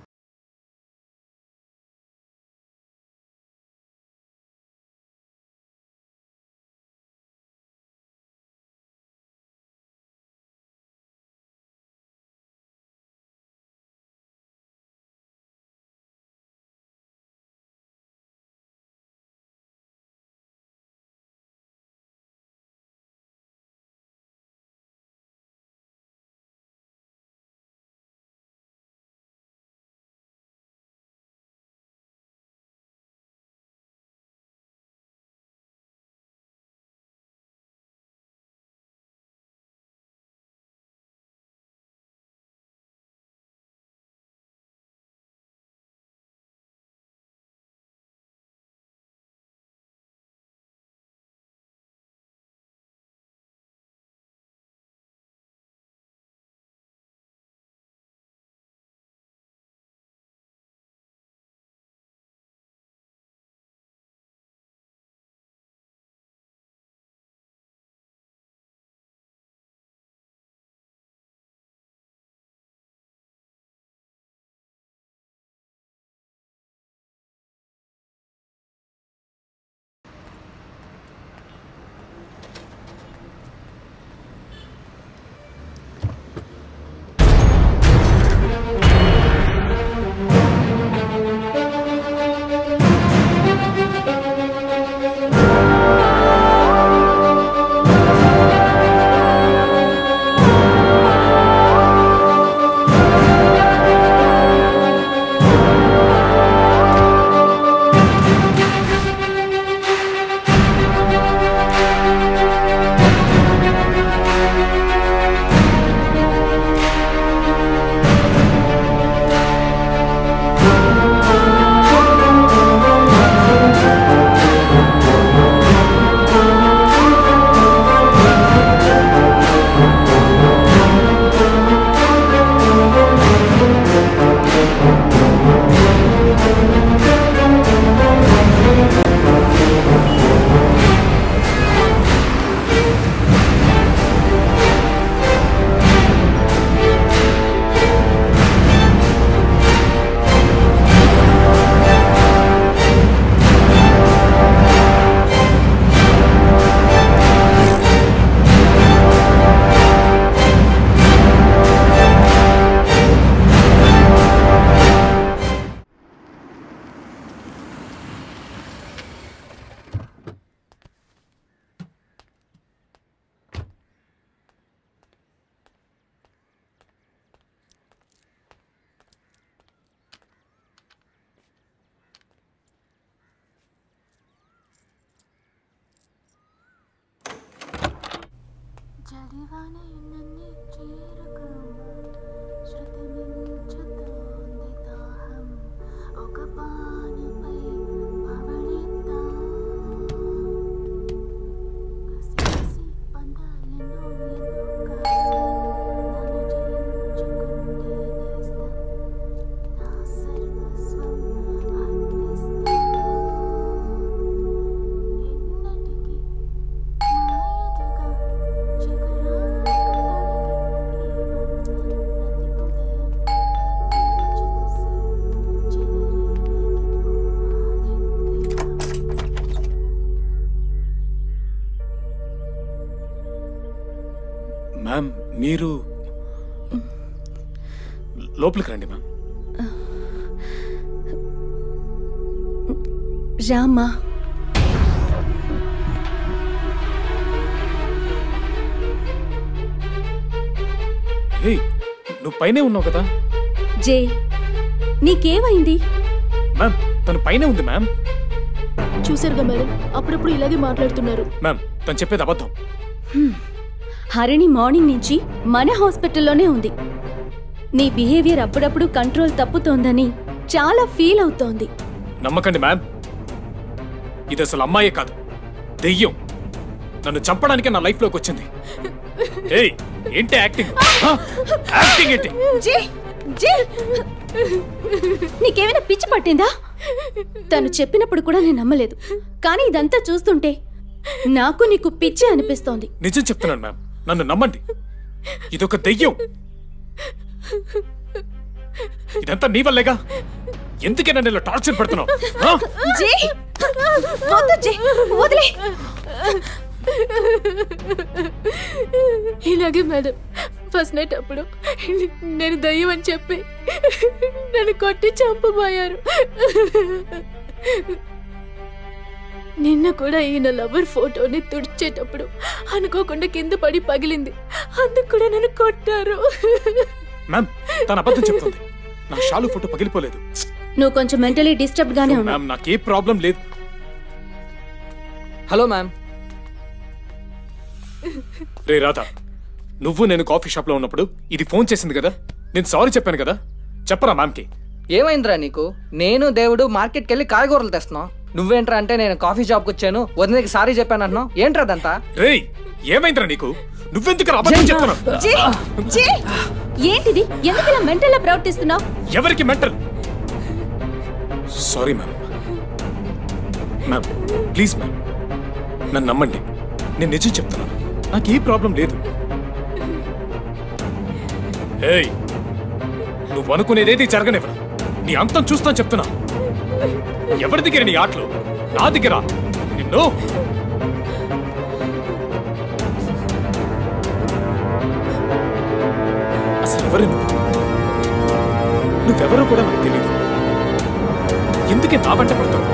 మ్యామ్ మీరు లోపలికి రండి మ్యామ్ రామ్మా హే నువ్వు పైనే ఉన్నావు కదా జే నీకేమైంది మ్యామ్ తను పైనే ఉంది మ్యామ్ చూసారుగా మేడం అప్పుడప్పుడు ఇలాగే మాట్లాడుతున్నారు మ్యామ్ తను చెప్పేది అబద్ధం హ్మ్. హరిణి మార్నింగ్ నుంచి మన హాస్పిటల్లోనే ఉంది నీ బిహేవియర్ అప్పుడప్పుడు కంట్రోల్ తప్పుతోందని చాలా ఫీల్ అవుతోంది నమ్మకండి మ్యామ్ ఇది అసలు అమ్మాయే కాదు దెయ్యం నన్ను చంపడానికే నా లైఫ్ లోకి వచ్చింది ఏయ్ ఏంటి యాక్టింగ్ హ? యాక్టింగ్ ఏంటి జే జే నీకేమైనా పిచ్చి పట్టిందా తను చెప్పినప్పుడు కూడా నేను నమ్మలేదు కానీ ఇదంతా చూస్తుంటే నాకు నీకు పిచ్చి అనిపిస్తోంది నిజం చెప్తున్నాను మ్యామ్ నన్ను నమ్మండి ఇదొక దెయ్యం ఇదంతా నీ వల్లేగా ఎందుకే నన్ను ఇలా టార్చర్ పెడుతున్నావు ఆ? జే వద్దు జే వదిలే ఇలాగే మేడం ఫస్ట్ నైట్ అప్పుడు నేను దయ్యం అని చెప్పి నన్ను కొట్టి చంపబోయారు నిన్న కూడా ఈయన లవర్ ఫోటోని తుడిచేటప్పుడు అనుకోకుండా కింద పడి పగిలింది అందుకు కూడా నన్ను కొట్టారు మ్యామ్ తన అబద్ధం చెప్తుంది నా షాలు ఫోటో పగిలిపోలేదు నువ్వు కొంచెం మెంటలీ డిస్టర్బ్ గానే ఉన్నావు మ్యామ్ నాకే ప్రాబ్లం లేదు హలో మ్యామ్ రే రాధా నువ్వు నేను కాఫీ షాప్ లో ఉన్నప్పుడు ఇది ఫోన్ చేసింది కదా నేను సారీ చెప్పాను కదా చెప్పరా మ్యామ్కి ఏమైందిరా నీకు నేను దేవుడు మార్కెట్కి వెళ్ళి కాయగూరలు తెస్తున్నాం నువ్వేంట్రా అంటే నేను కాఫీ షాప్కి వచ్చాను వదినకి సారీ చెప్పాను అంటున్నావు ఏంట్రా అదంతా రేయ్ ఏమైందిరా నీకు నువ్వెందుకు అబద్ధం చెప్తున్నావు జే జే ఏంటిది ఎందుకు ఇలా మెంటల్ ప్రవర్తిస్తున్నావు ఎవరికి mental sorry ma'am ma'am please ma'am నన్ను నమ్మండి నేను నిజం చెప్తున్నాను నాకు ఏ ప్రాబ్లం లేదు ఏయ్ నువ్వు అనుకునేదేది జరగనివ్వను నీ అంతం చూస్తాను చెప్తున్నా ఎవరి దగ్గర నీ ఆటలు నా దగ్గర నిన్ను అసలు ఎవరు నువ్వు నువ్వెవరో కూడా నాకు తెలియదు ఎందుకే నా వెంట పడతావు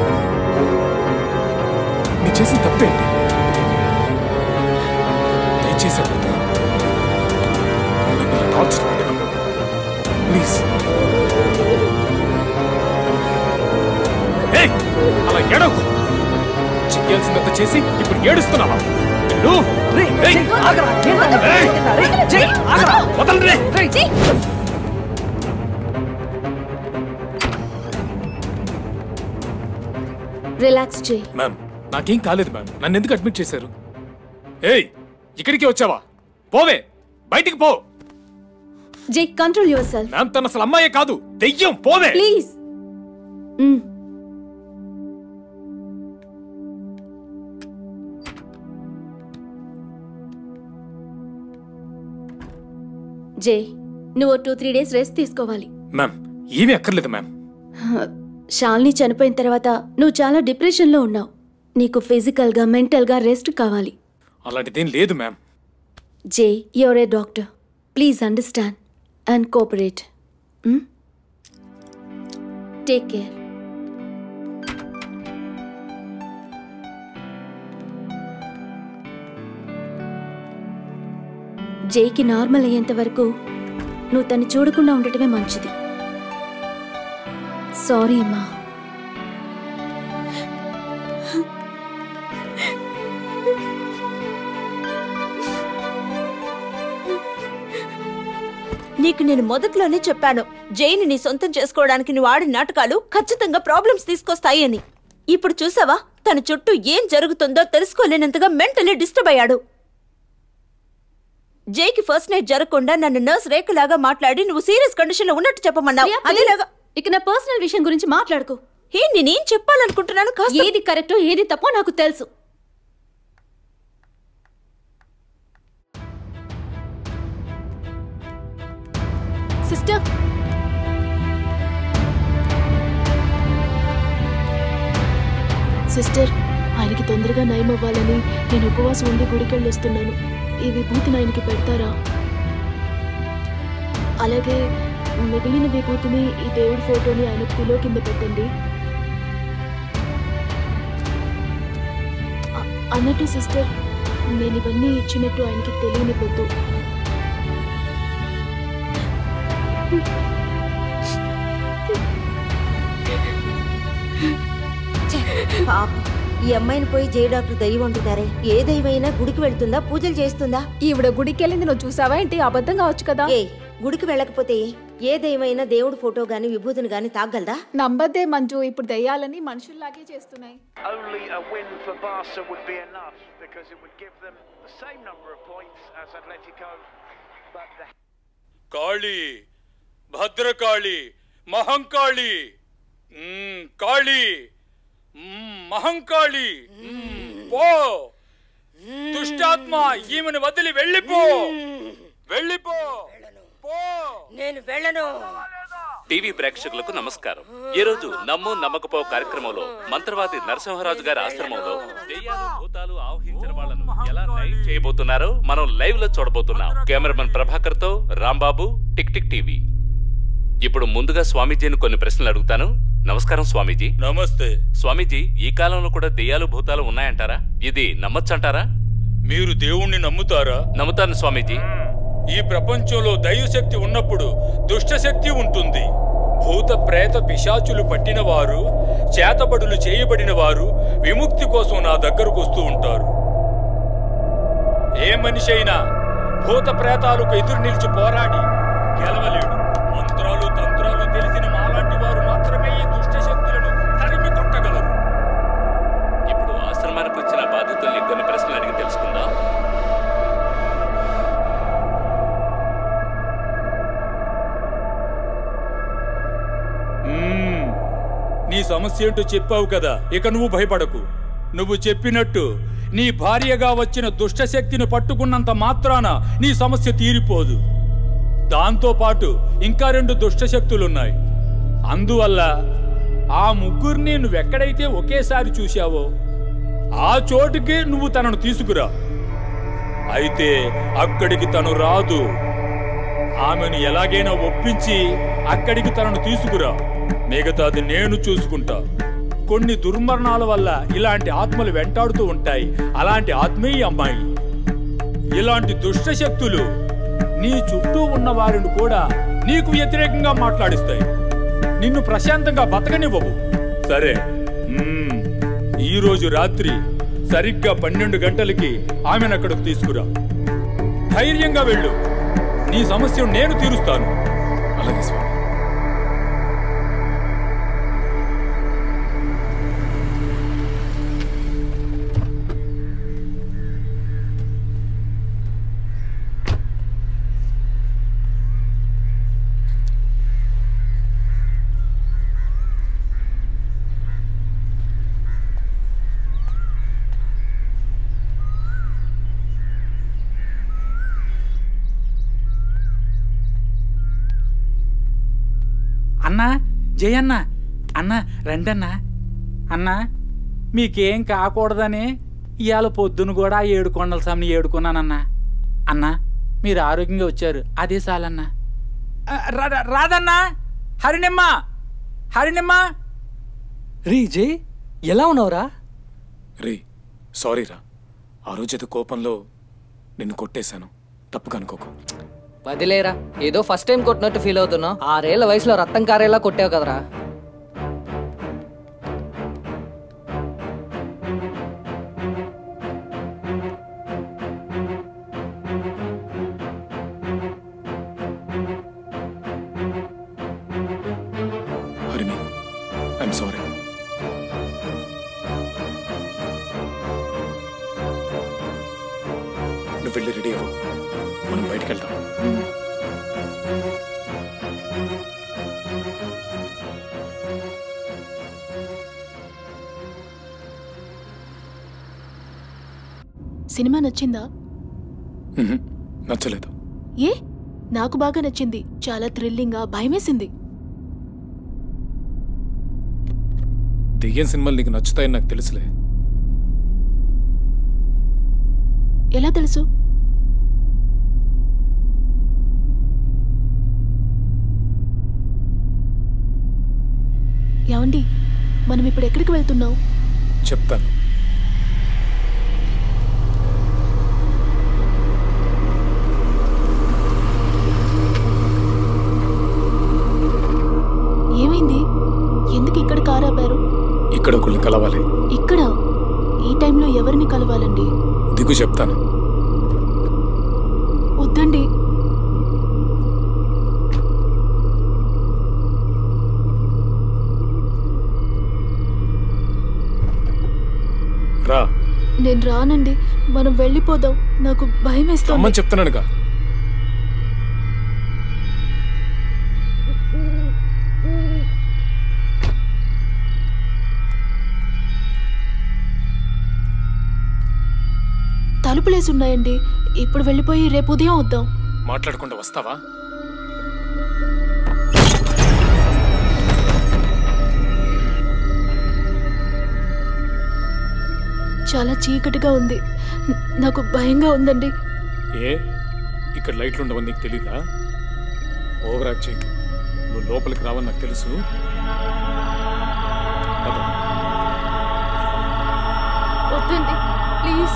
నీ చేసిన తప్పేంటి దయచేసి అడుగుతున్నా నన్ను ఇలా టార్చర్ పెట్టకు ప్లీజ్ ఏయ్, అలా ఏడవకు చెయ్యాల్సిందంత చేసి ఇప్పుడు ఏడుస్తున్నావా నిన్ను ఏయ్, ఏయ్, వదలరే రిలాక్స్ చేయి మ్యామ్ నాకేం కాలేదు మ్యామ్ నన్ను ఎందుకు అడ్మిట్ చేశారు ఏయ్ ఇక్కడికి వచ్చావా పోవే బయటికి పో Jay control yourself ma'am తన అసలు అమ్మాయే కాదు దెయ్యం పోవే ప్లీజ్ జే నువ్వు టూ త్రీ డేస్ రెస్ట్ తీసుకోవాలి మ్యామ్ ఏమీ అక్కర్లేదు మ్యామ్ షాల్ని చనిపోయిన తర్వాత నువ్వు చాలా డిప్రెషన్లో ఉన్నావు నీకు ఫిజికల్గా మెంటల్గా రెస్ట్ కావాలి అలాంటిదేం లేదు ma'am Jay your a doctor please understand and cooperate take care జైకి నార్మల్ అయ్యేంత వరకు నువ్వు తను చూడకుండా ఉండటమే మంచిది సారీ అమ్మా నీకు నేను మొదట్లోనే చెప్పాను జైని నీ సొంతం చేసుకోవడానికి నువ్వు ఆడిన నాటకాలు ఖచ్చితంగా ప్రాబ్లమ్స్ తీసుకొస్తాయి అని ఇప్పుడు చూసావా తన చుట్టూ ఏం జరుగుతుందో తెలుసుకోలేనంతగా మెంటలీ డిస్టర్బ్ అయ్యాడు జైకి ఫస్ట్ నైట్ జరగకుండా నన్ను నర్స్ రేఖలాగా మాట్లాడి నువ్వు సీరియస్ కండిషన్ లో ఉన్నట్టు చెప్పమన్నావు అదేలాగా ఇక నా పర్సనల్ విషయం గురించి మాట్లాడుకో ఏ నేనేం చెప్పాలనుకుంటున్నాను కాస్త ఏది కరెక్టో ఏది తప్పో నాకు తెలుసు సిస్టర్ సిస్టర్ ఆయనకి తొందరగా నయం అవ్వాలని నేను ఉపవాసం ఉండి గుడికెళ్ళి వస్తున్నాను ఈ విభూతిని ఆయనకి పెడతారా అలాగే మిగిలిన విభూతిని ఈ దేవుడి ఫోటోని ఆయన పిలో కింద పెట్టండి అ- అన్నట్టు సిస్టర్ నేను ఇవన్నీ ఇచ్చినట్టు ఆయనకి తెలియనివ్వద్దు పాపం ఈ అమ్మాయిని పోయి జయ డాక్టర్ దయ్యం అంటున్నారే ఏ దైవమైనా గుడికి వెళ్తుందా పూజలు చేస్తుందా ఈవిడ గుడికి వెళ్ళింది నువ్వు చూసావా ఏంటి అబద్ధం కావచ్చు కదా ఏ గుడికి వెళ్ళకపోతే ఏ దైవమైనా దేవుడి ఫోటో గాని విభూతిని గాని తాగలదా నమ్మద్దే మంజు ఇప్పుడు దెయ్యాలని మనుషుల్లాగే చేస్తున్నాయి Only a win for Barca would be enough because it would give them the same number of points as Atletico. But the కాళీ భద్రకాళి మహంకాళి మ్మ్, కాళీ మ్మ్, మహంకాళి మ్మ్, పో దుష్టాత్మ ఈమెను వదిలి వెళ్ళిపో వెళ్ళిపో నేను వెళ్ళను టీవీ ప్రేక్షకులకు నమస్కారం ఈ రోజు నమ్ము నమ్మకపో కార్యక్రమంలో మంత్రవాది నరసింహరాజు గారి ఆశ్రమంలో దెయ్యాలు భూతాలు ఆవహించిన వాళ్ళను ఎలా నయం చేయబోతున్నారో మనం లైవ్ లో చూడబోతున్నాం కెమెరామెన్ ప్రభాకర్ తో రాంబాబు టిక్ టిక్ టీవీ ఇప్పుడు ముందుగా స్వామీజీని కొన్ని ప్రశ్నలు అడుగుతాను నమస్కారం స్వామీజీ నమస్తే స్వామీజీ ఈ కాలంలో కూడా దెయ్యాలు భూతాలు ఉన్నాయంటారా ఇది నమ్మొచ్చంటారా మీరు దేవుణ్ణి నమ్ముతారా నమ్ముతాను స్వామీజీ ఈ ప్రపంచంలో దైవశక్తి ఉన్నప్పుడు దుష్టశక్తి ఉంటుంది భూత ప్రేత పిశాచులు పట్టిన వారు చేతబడులు చేయబడిన వారు విముక్తి కోసం నా దగ్గరకు వస్తూ ఉంటారు ఏ మనిషి అయినా భూత ప్రేతాలకు ఎదురు నిలిచి పోరాడి గెలవలేడు మంత్రాలు తంత్రాలు తెలిసిన మాలాంటి వారు మాత్రమే ఈ దుష్ట శక్తులను తరిమి కొట్టగలరు ఇప్పుడు ఆశ్రమానికి వచ్చిన బాధితుల్ని కొన్ని ప్రశ్నలు అడిగి తెలుసుకుందాం మ్మ్. నీ సమస్య ఏంటో చెప్పావు కదా ఇక నువ్వు భయపడకు నువ్వు చెప్పినట్టు నీ భార్యగా వచ్చిన దుష్టశక్తిని పట్టుకున్నంత మాత్రాన నీ సమస్య తీరిపోదు దాంతో పాటు ఇంకా రెండు దుష్టశక్తులున్నాయి అందువల్ల ఆ ముగ్గురిని నువ్వెక్కడైతే ఒకేసారి చూశావో ఆ చోటుకి నువ్వు తనను తీసుకురా అయితే అక్కడికి తను రాదు ఆమెను ఎలాగైనా ఒప్పించి అక్కడికి తనను తీసుకురా మిగతాది నేను చూసుకుంటా కొన్ని దుర్మరణాల వల్ల ఇలాంటి ఆత్మలు వెంటాడుతూ ఉంటాయి అలాంటి ఆత్మే ఈ అమ్మాయి ఇలాంటి దుష్ట శక్తులు నీ చుట్టూ ఉన్న వారిని కూడా నీకు వ్యతిరేకంగా మాట్లాడిస్తాయి నిన్ను ప్రశాంతంగా బతకనివ్వవు సరే మ్మ్. ఈ రోజు రాత్రి సరిగ్గా పన్నెండు గంటలకి ఆమెను అక్కడికి తీసుకురా ధైర్యంగా వెళ్ళు నీ సమస్యను నేను తీరుస్తాను అలాగే స్వామి అన్నా జయన్న అన్న రండన్నా అన్నా మీకేం కాకూడదని ఇవాళ పొద్దున కూడా ఏడు కొండల స్వామిని ఏడుకున్నానన్నా అన్నా మీరు ఆరోగ్యంగా వచ్చారు అదే చాలన్నా ఆ, రా- రా- రాదన్నా హరినిమ్మ హరినిమ్మ రీ జై ఎలా ఉన్నావురా రే సారీ రా ఆ రోజు ఏదో కోపంలో నిన్ను కొట్టేశాను తప్పుగా అనుకోకు వదిలేరా ఏదో ఫస్ట్ టైం కొట్టినట్టు ఫీల్ అవుతున్నావు ఆరేళ్ల వయసులో రక్తం కారేలా కొట్టావు కదరా హరిణి ఐఎమ్ సారీ నువ్వు వెళ్ళి రెడీ అవ్వు మనం బయటికి వెళ్దాం సినిమా నచ్చిందా మ్హూ. నచ్చలేదు ఏ నాకు బాగా నచ్చింది చాలా థ్రిల్లింగ్గా భయమేసింది దెయ్యం సినిమాలు నీకు నచ్చుతాయని నాకు తెలుసులే ఎలా తెలుసు ఏమండి మనం ఇప్పుడు ఎక్కడికి వెళ్తున్నాం చెప్తాను ఏమైంది ఎందుకు ఇక్కడ కారు ఆపారు ఇక్కడ ఒకళ్ళు కలవాలి ఇక్కడ ఈ టైంలో ఎవరిని కలవాలండి దిగు చెప్తాను వద్దండి రా నేను రానండి మనం వెళ్ళిపోదాం నాకు భయం వేస్తుంది రమ్మని చెప్తున్నానుగా తలుపులేసి ఉన్నాయండి ఇప్పుడు వెళ్ళిపోయి రేపు ఉదయం వద్దాం మాట్లాడకుండా వస్తావా చాలా చీకటిగా ఉంది న- నాకు భయంగా ఉందండి ఏ ఇక్కడ లైట్లు ఉండవని నీకు తెలీదా ఓవర్ యాక్ట్ చేయకు నువ్వు లోపలికి రావని నాకు తెలుసు పద. వద్దండి ప్లీజ్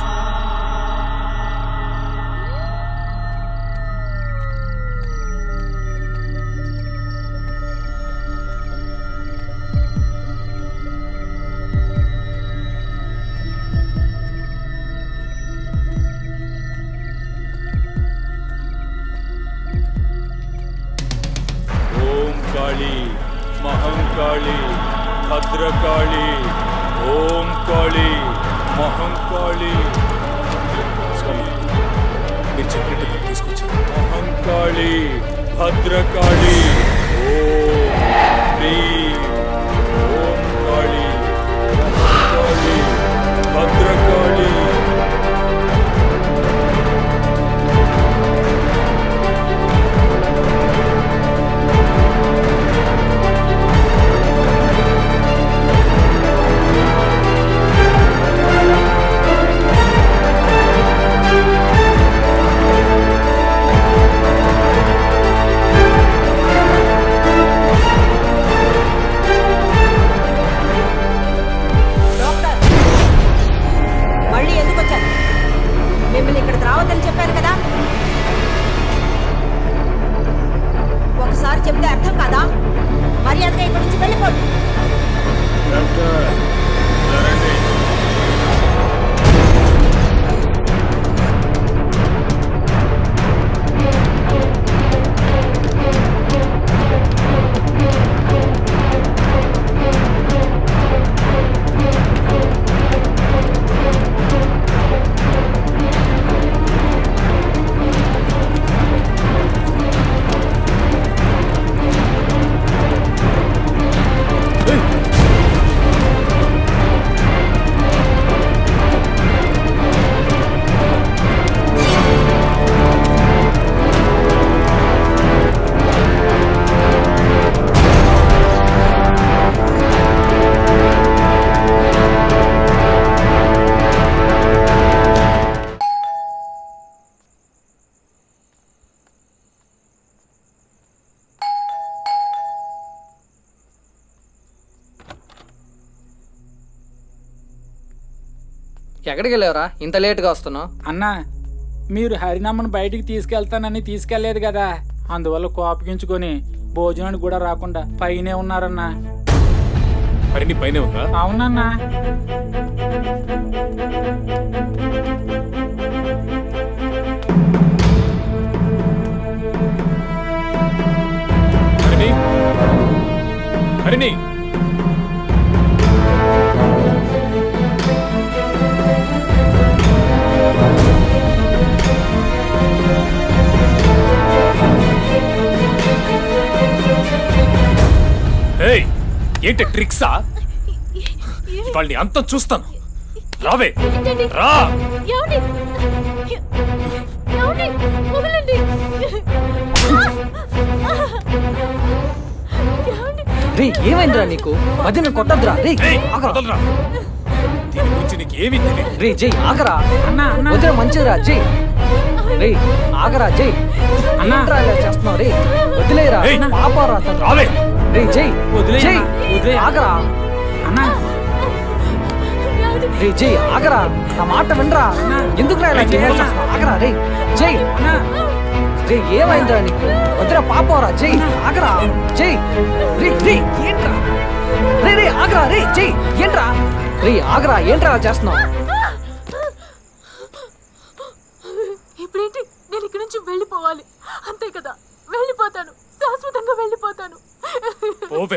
ఓం కాళీ మహంకాళి భద్రకాళి ఓం కాళీ మహంకాళి స్వామి మీరు చెప్పినట్టు నేను తీసుకొచ్చాను మహంకాళి భద్రకాళి ఓం హ్రీం ఓం కాళీ మహంకాళి భద్రకాళి డాక్టర్ మళ్ళీ ఎందుకు వచ్చారు మిమ్మల్ని ఇక్కడ రావద్దని చెప్పాను కదా ఒకసారి చెప్తే అర్థం కాదా మర్యాదగా ఇక్కడి నుంచి వెళ్ళిపోండి ఎక్కడికి వెళ్ళావురా ఇంత లేట్గా వస్తున్నావు అన్నా మీరు హరినామను బయటికి తీసుకెళ్తానని తీసుకెళ్లేదు కదా అందువల్ల కోపగించుకొని భోజనానికి కూడా రాకుండా పైనే ఉన్నారన్నా హరిని పైనే ఉందా అవునన్నా హరిణి హరిణి ఏయ్ ఏంటి ట్రిక్సా వాళ్ళని అంతం చూస్తాను రావే రా ఏమండి ఏమండి వదలండి రే ఏమైందిరా నీకు వదిన కొట్టద్దురా రే వదలరా దీని గురించి నీకు ఏమీ తెలియదు రే జై ఆగరా వదిన మంచిదిరా జై రే ఆగరా జై ఏంట్రా ఇలా చేస్తున్నావు రే వదిలేరా పాపరా అతను రావే రే జై వదిలేయ్ జై అన్నా, వదిలేయ్. ఆగరా అన్నా రే జై ఆగరా నా మాట వినరా ఎందుకురా ఇలా చేయాల్సి ఆగరా రే జై రే ఏమైందిరా నీకు వదిరా పాపరా జై ఆగరా జై రే రే ఏంట్రా రే రే ఆగరా రే జై ఏంట్రా రే ఆగరా ఏంట్రా ఇలా చేస్తున్నావు ఇప్పుడేంటి నేను ఇక్కడి నుంచి వెళ్ళిపోవాలి అంతే కదా వెళ్ళిపోతాను శాశ్వతంగా వెళ్ళిపోతాను పోవే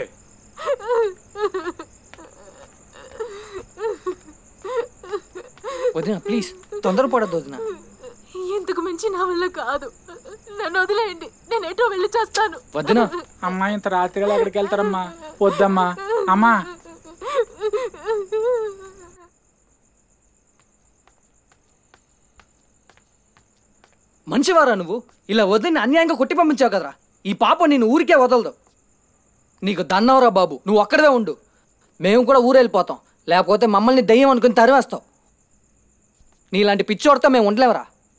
వదిన ప్లీజ్ తొందరపడద్దు వదిన ఇంతకు మించి నా వల్ల కాదు నన్ను వదిలేయండి నేను ఎటో వెళ్ళి చేస్తాను వదిన అమ్మా ఇంత రాత్రిగా ఎక్కడికి వెళ్తారమ్మా వద్దమ్మా అమ్మా మంచివారా నువ్వు ఇలా వదిలిని అన్యాయంగా కొట్టి పంపించావు కదరా ఈ పాప నేను ఊరికే వదలదు నీకు దన్నవరా బాబు నువ్వు ఒక్కడే ఉండు మేము కూడా ఊరు వెళ్ళిపోతాం లేకపోతే మమ్మల్ని దయ్యం అనుకుని తరివేస్తావు నీలాంటి పిచ్చోడితో మేము ఉండలేవరా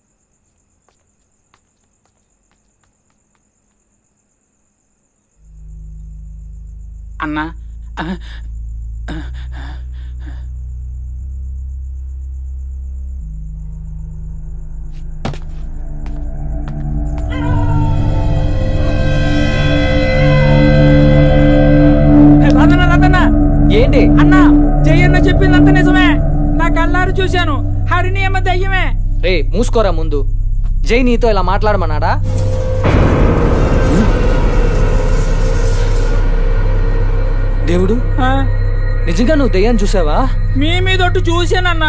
అన్నా రాదన్న రాదన్న ఏంటి అన్నా జయన్న చెప్పిందంత నిజమే నా కళ్ళారు చూశాను హరిణి అమ్మ దయ్యమే రే మూసుకోరా ముందు జై నీతో ఇలా మాట్లాడమన్నాడా దేవుడు నిజంగా నువ్వు దెయ్యాన్ని చూసావా మీ మీదొట్టు చూశానన్నా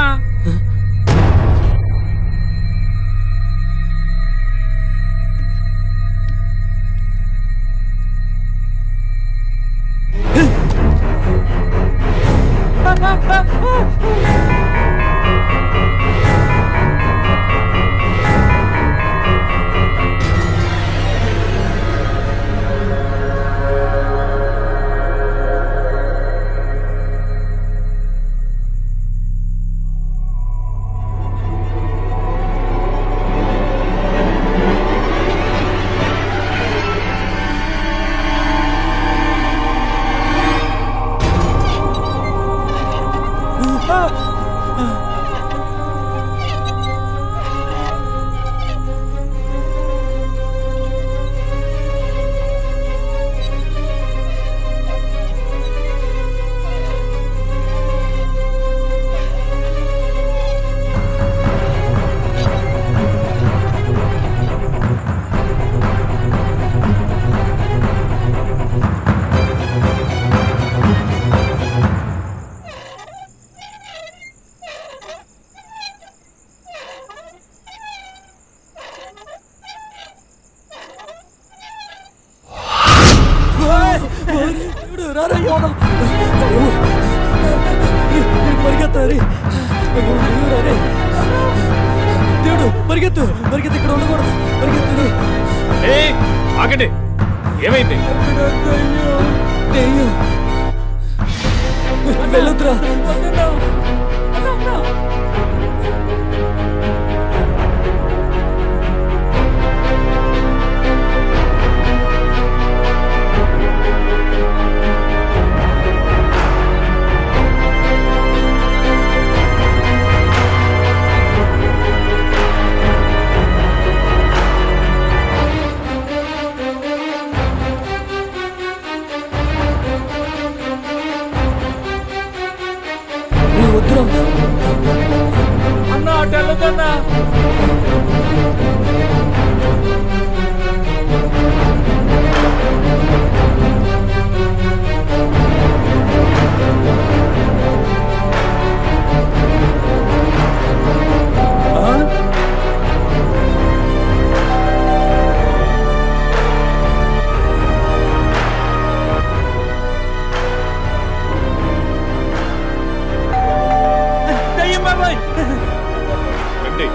పరిగెత్తారి దేవుడు పరిగెత్తు పరిగెత్తు ఇక్కడ ఉండకూడదు పరిగెత్తు ఏయ్, ఆగండి ఏమైంది దెయ్యం వెళ్ళొద్దురా నువ్వు వద్దురా అన్నా అటు వెళ్ళొద్దన్నా దయ్యం బాబాయ్ రండి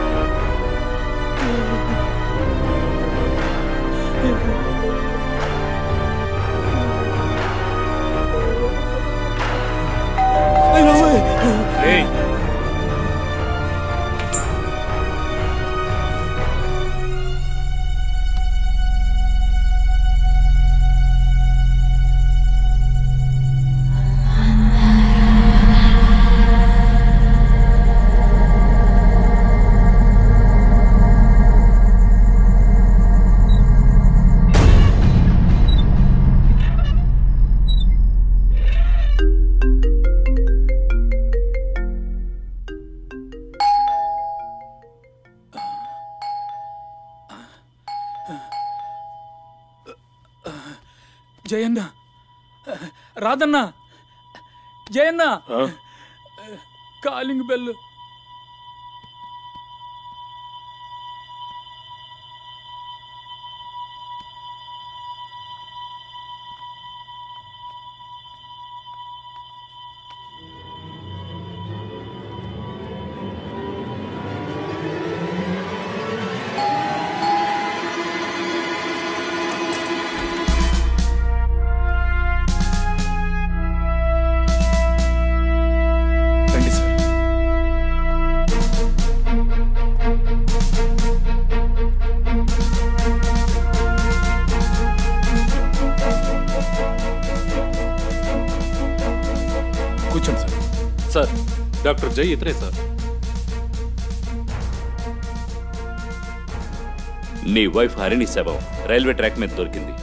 ఏయ్, జయన్న రాదన్న జయన్న ఆ? కాలింగ్ బెల్ డాక్టర్ జై ఇతనే సార్ నీ వైఫ్ హరిణి శవం రైల్వే ట్రాక్ మీద దొరికింది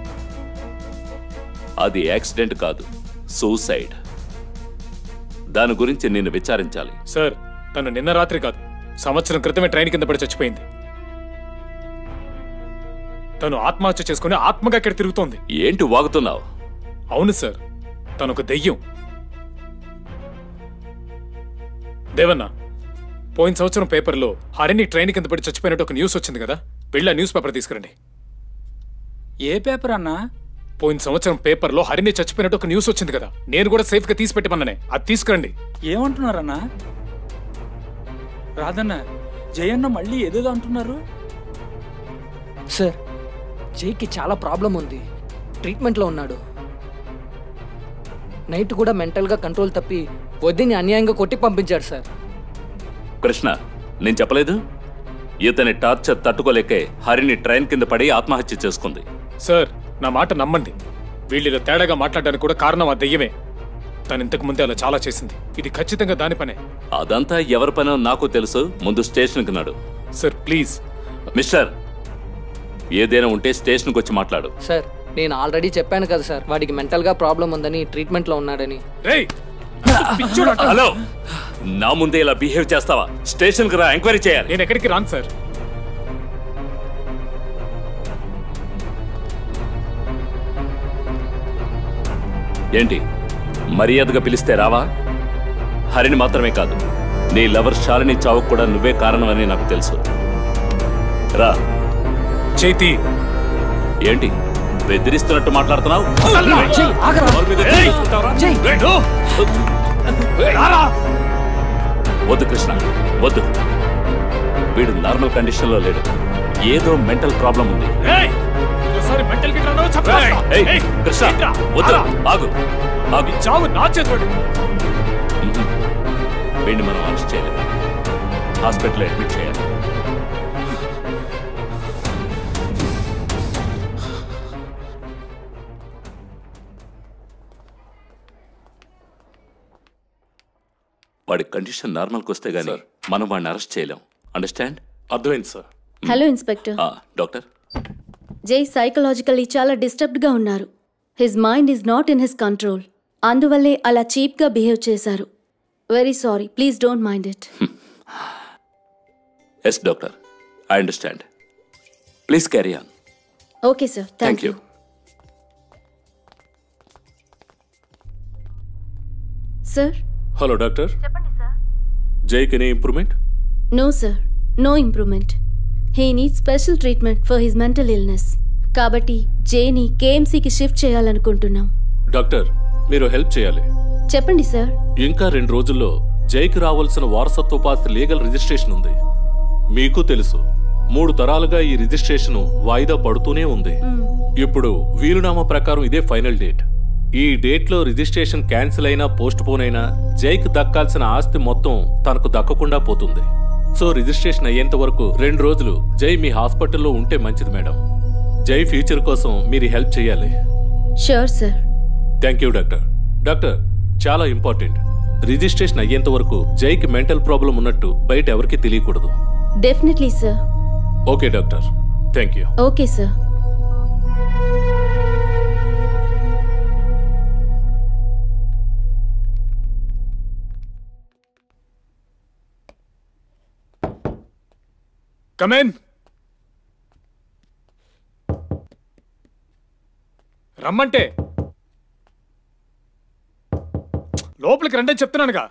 అది యాక్సిడెంట్ కాదు సూసైడ్ దాని గురించి నిన్ను విచారించాలి సార్ తను నిన్న రాత్రి కాదు సంవత్సరం క్రితమే ట్రైన్ కింద పడి చచ్చిపోయింది తను ఆత్మహత్య చేసుకుని ఆత్మగా ఇక్కడ తిరుగుతోంది ఏంటి వాగుతున్నావు అవును సార్ తను ఒక దెయ్యం దేవన్న పోయిన సంవత్సరం పేపర్లో హరిని ట్రైన్ కింద పడి చచ్చిపోయినట్టు ఒక న్యూస్ వచ్చింది కదా వెళ్ళి ఆ న్యూస్ పేపర్ తీసుకురండి ఏ పేపర్ అన్నా పోయిన సంవత్సరం పేపర్లో హరిని చచ్చిపోయినట్టు ఒక న్యూస్ వచ్చింది కదా నేను కూడా సేఫ్ గా తీసి పెట్టమన్ననే అది తీసుకురండి ఏమంటున్నారన్నా రాదన్న జయన్న మళ్ళీ ఏదేదో అంటున్నారు సార్ జైకి చాలా ప్రాబ్లం ఉంది ట్రీట్మెంట్లో ఉన్నాడు నైట్ కూడా మెంటల్గా కంట్రోల్ తప్పి వద్దని అన్యాయంగా కొట్టి పంపించాడు సార్ కృష్ణ నేను చెప్పలేదు ఇతని టార్చర్ తట్టుకోలేకే హరిని ట్రైన్ కింద పడి ఆత్మహత్య చేసుకుంది సార్ నా మాట నమ్మండి వీళ్ళిలో తేడాగా మాట్లాడడానికి కూడా కారణం ఆ దెయ్యమే తను ఇంతకు ముందే అలా చాలా చేసింది ఇది ఖచ్చితంగా దాని పనే అదంతా ఎవరి పనో నాకు తెలుసు ముందు స్టేషన్కి నాడు సార్ ప్లీజ్ మిస్టర్ ఏదైనా ఉంటే స్టేషన్కి వచ్చి మాట్లాడు సార్ నేను ఆల్రెడీ చెప్పాను కదా సార్ వాడికి మెంటల్గా ప్రాబ్లం ఉందని ట్రీట్మెంట్లో ఉన్నాడని రేయ్ హలో నా ముందే ఇలా బిహేవ్ చేస్తావా స్టేషన్కి రా ఎంక్వైరీ చేయాలి నేను ఎక్కడికి రాను సార్ ఏంటి మర్యాదగా పిలిస్తే రావా హరిని మాత్రమే కాదు నీ లవర్ శాలిని చావుకు కూడా నువ్వే కారణమని నాకు తెలుసు రా చేతి ఏంటి బెదిరిస్తున్నట్టు మాట్లాడుతున్నావు జై, ఆగరా. ఎవరి మీద ఏయ్, తీసుకుంటావురా? జై. రారా. వద్దు కృష్ణ వద్దు వీడు నార్మల్ కండిషన్ లో లేడు ఏదో మెంటల్ ప్రాబ్లం ఉంది ఒకసారి మెంటల్ కి ఏయ్, కృష్ణ వద్దు ఆగు ఆగు చావు నా చేతుడు వీడిని మనం అరెస్ట్ చేయలేము హాస్పిటల్ అడ్మిట్ చేయాలి వాడి కండిషన్ నార్మల్కి వస్తే గానీ మనం వాడిని అరెస్ట్ చేయలేం అండర్స్టాండ్ అర్థమైంది sir hello inspector doctor Jai psychologically చాలా డిస్టర్బ్డ్గా ఉన్నారు his mind is not in his control అందువల్లే అలా చీప్గా బిహేవ్ చేశారు very sorry please don't mind it yes doctor I understand please carry on okay sir thank thank you you sir hello doctor జైకి any improvement no sir no improvement he need special treatment for his mental illness కాబట్టి జేని కేఎంసీకి shift చేయాలనుకుంటున్నాం doctor మీరు help చేయాలి చెప్పండి sir ఇంకా రెండు రోజుల్లో జైకి రావాల్సిన వారసత్వపాస్తి లీగల్ రిజిస్ట్రేషన్ ఉంది మీకు తెలుసు మూడు తరాలుగా ఈ రిజిస్ట్రేషన్ వాయిదా పడుతూనే ఉంది ఇప్పుడు వీలునామా ప్రకారం ఇదే ఫైనల్ డేట్ ఈ డేట్ లో రిజిస్ట్రేషన్ క్యాన్సిల్ అయినా పోస్ట్ పోన్ అయినా జైకి దక్కాల్సిన ఆస్తి మొత్తం తనకు దక్కకుండా పోతుంది సో రిజిస్ట్రేషన్ అయ్యేంత వరకు రెండు రోజులు జై మీ హాస్పిటల్లో ఉంటే మంచిది మేడం జై ఫ్యూచర్ కోసం మీరు హెల్ప్ చేయాలి sure sir thank you doctor doctor చాలా ఇంపార్టెంట్ రిజిస్ట్రేషన్ అయ్యేంత వరకు జైకి మెంటల్ ప్రాబ్లం ఉన్నట్టు బయట ఎవరికీ తెలియకూడదు definitely sir okay doctor thank you okay sir come on రమ్మంటే లోపలికి రండి చెప్తున్నానుగా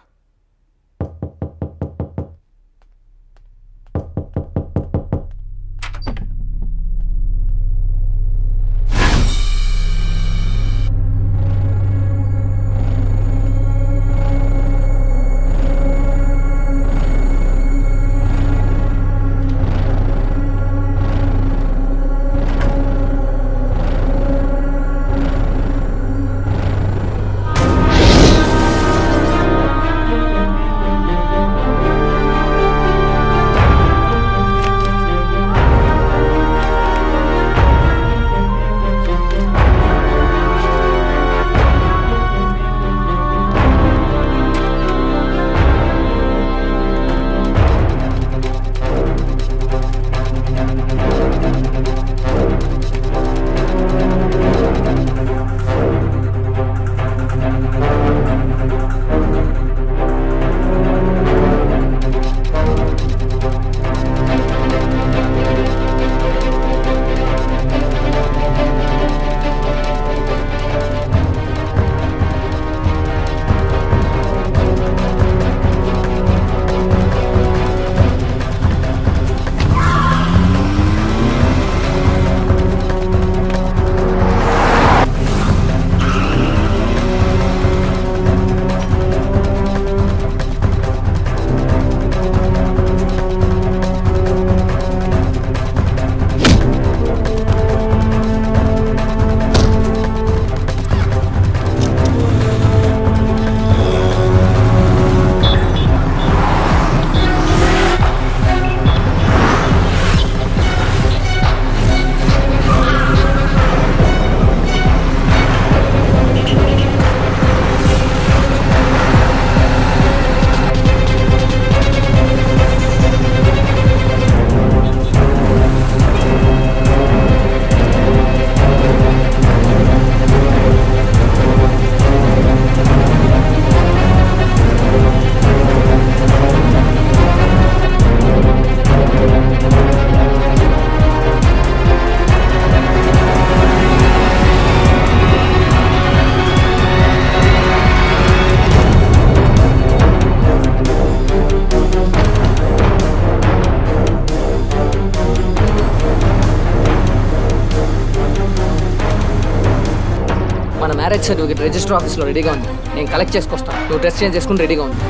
మ్యారేజ్ సర్టిఫికేట్ రిజిస్టర్ ఆఫీస్లో రెడీగా ఉంది నేను కలెక్ట్ చేసుకొస్తాను నువ్వు డ్రెస్ చేంజ్ చేసుకుని రెడీగా ఉంది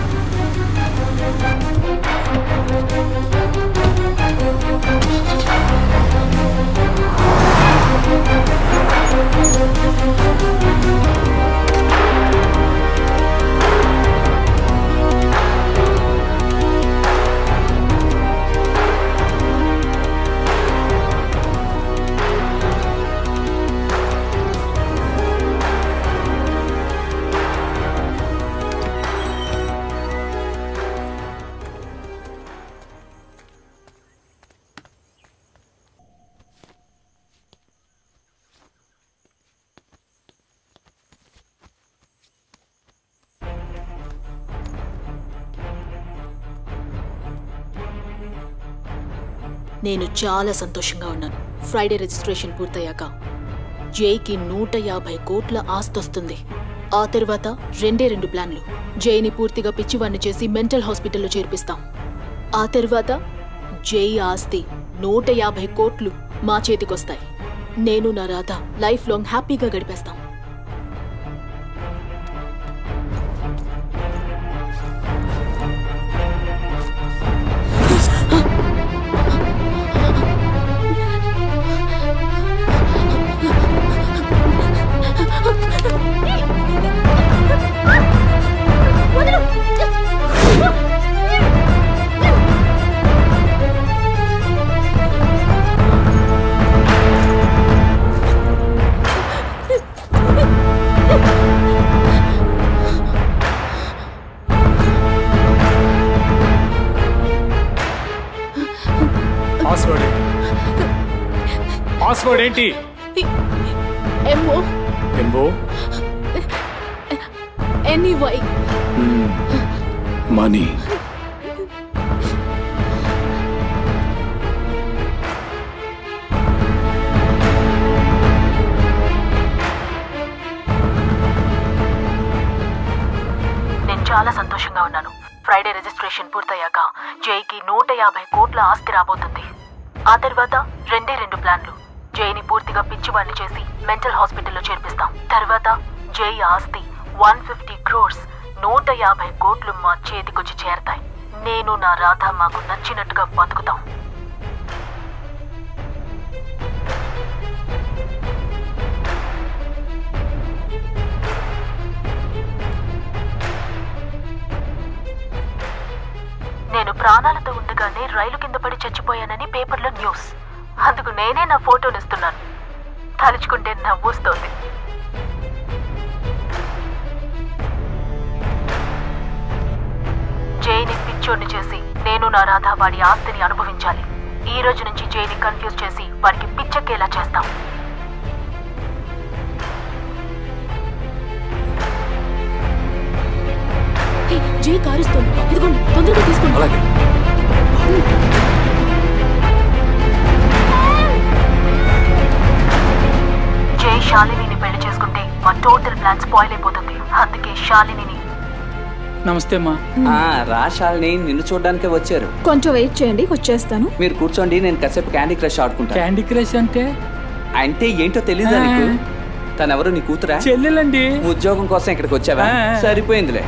నేను చాలా సంతోషంగా ఉన్నాను ఫ్రైడే రిజిస్ట్రేషన్ పూర్తయ్యాక జైకి నూట యాభై కోట్ల ఆస్తి వస్తుంది ఆ తర్వాత రెండే రెండు ప్లాన్లు జైని పూర్తిగా పిచ్చివాణ్ణి చేసి మెంటల్ హాస్పిటల్లో చేర్పిస్తాం ఆ తర్వాత జై ఆస్తి నూట యాభై కోట్లు మా చేతికొస్తాయి నేను నా రాధ లైఫ్ లాంగ్ హ్యాపీగా గడిపేస్తాం పాస్వర్డ్ ఏంటి పాస్వర్డ్ ఏంటి ఎంఓ ఎంబో ఎనీవై మనీ నేను చాలా సంతోషంగా ఉన్నాను ఫ్రైడే రిజిస్ట్రేషన్ పూర్తయ్యాక జైకి నూట యాభై కోట్ల ఆస్తి రాబోతుంది ఆ తర్వాత రెండే రెండు ప్లాన్లు జైని పూర్తిగా పిచ్చివాణ్ణి చేసి మెంటల్ హాస్పిటల్లో చేర్పిస్తాం తర్వాత జై ఆస్తి వన్ ఫిఫ్టీ క్రోర్స్ నూట యాభై కోట్లు మా చేతికొచ్చి చేరతాయి నేను నా రాధ మాకు నచ్చినట్టుగా బతుకుతాం నేను ప్రాణాలతో ఉండగానే రైలు కింద పడి చచ్చిపోయానని పేపర్లో న్యూస్ అందుకు నేనే నా ఫోటోలు ఇస్తున్నాను తలుచుకుంటే నవ్వొస్తోంది జైని పిచ్చోడిని చేసి నేను నా రాధ వాడి ఆస్తిని అనుభవించాలి ఈ రోజు నుంచి జైని కన్ఫ్యూజ్ చేసి వాడికి పిచ్చెక్కేలా చేస్తాం జై కారుస్తుంది ఇదిగోండి తొందరగా తీసుకోండి అలాగే జై శాలినిని పెళ్లి చేసుకుంటే మా టోటల్ ప్లాన్ స్పాయిల్ అయిపోతుంది అందుకే శాలినిని నమస్తే అమ్మా ఆ, రా శాలిని నిన్ను చూడడానికే వచ్చారు కొంచెం వెయిట్ చేయండి వచ్చేస్తాను మీరు కూర్చోండి నేను కాసేపు క్యాండీ క్రష్ ఆడుకుంటా క్యాండీ క్రష్ అంటే అంటే ఏంటో తెలీదా నీకు తనెవరు నీ కూతురా చెల్లెలండి ఉద్యోగం కోసం ఇక్కడికి వచ్చావా ఆ. సరిపోయిందిలే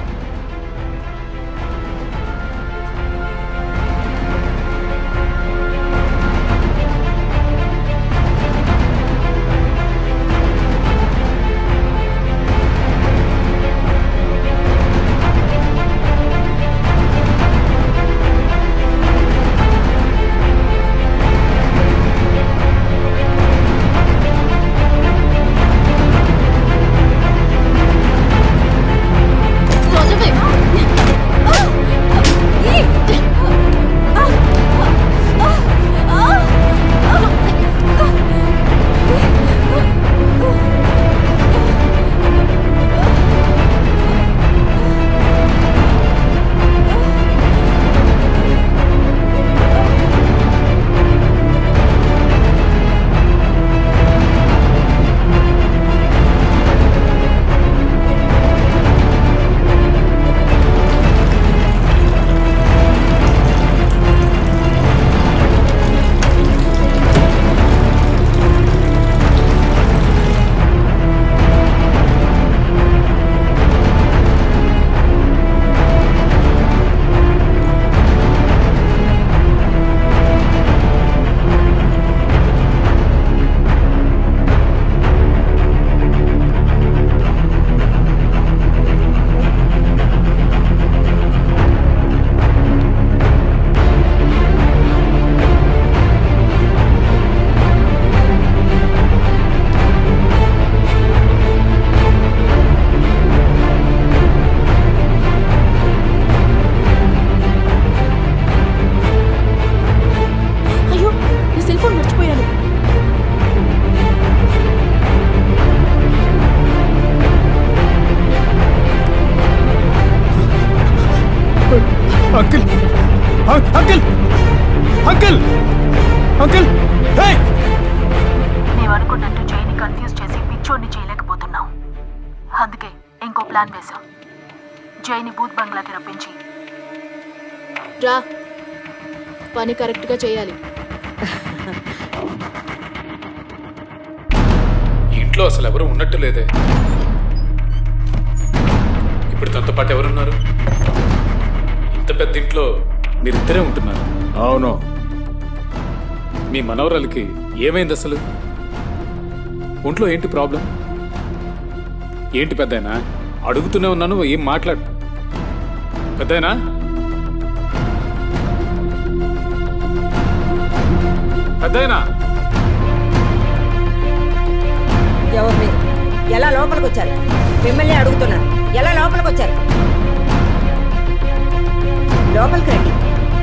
తొందరగా అంకుల్ మేము అనుకున్నట్టు జైని కన్ఫ్యూజ్ చేసి పిచ్చోడిని చేయలేకపోతున్నాం అందుకే ఇంకో ప్లాన్ వేశాం జైని బూత్ బంగ్లాకి రప్పించి రా పని కరెక్ట్గా చేయాలి ఇంట్లో అసలు ఎవరు ఉన్నట్టు లేదే ఇప్పుడు తనతో పాటు ఎవరున్నారు ఇంత పెద్ద ఇంట్లో మీరిద్దరే ఉంటున్నారు అవును మీ మనవరాలకి ఏమైంది అసలు ఒంట్లో ఏంటి ప్రాబ్లం ఏంటి పెద్దయినా అడుగుతూనే ఉన్నాను ఏం మాట్లాడు పెద్దయినా పెద్దయినా ఎవరు మీరు ఎలా లోపలికి వచ్చారు మిమ్మల్ని అడుగుతున్నాను ఎలా లోపలికి వచ్చారు లోపలికి రండి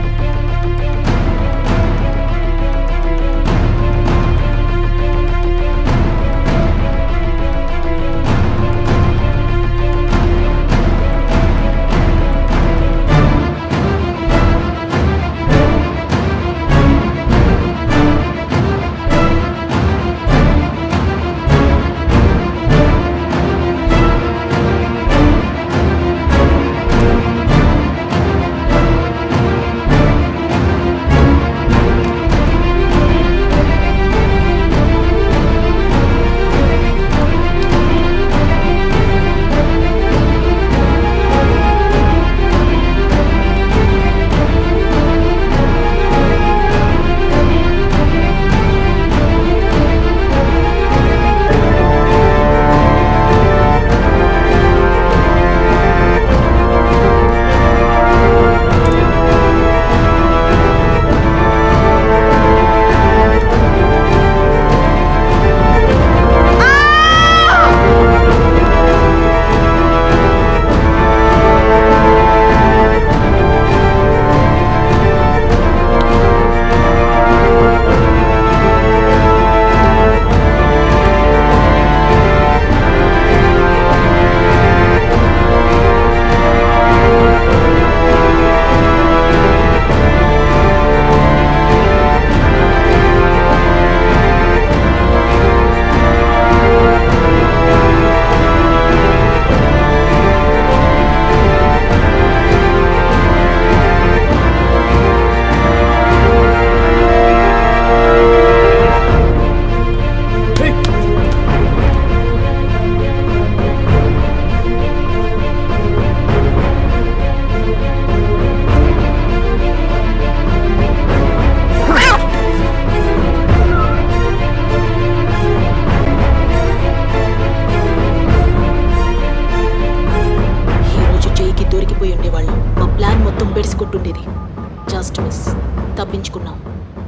ఈ రోజు జైకి దొరికిపోయి ఉండేవాళ్ళం మా ప్లాన్ మొత్తం బెడిసికొట్టుండేది జస్ట్ మిస్ తప్పించుకున్నాం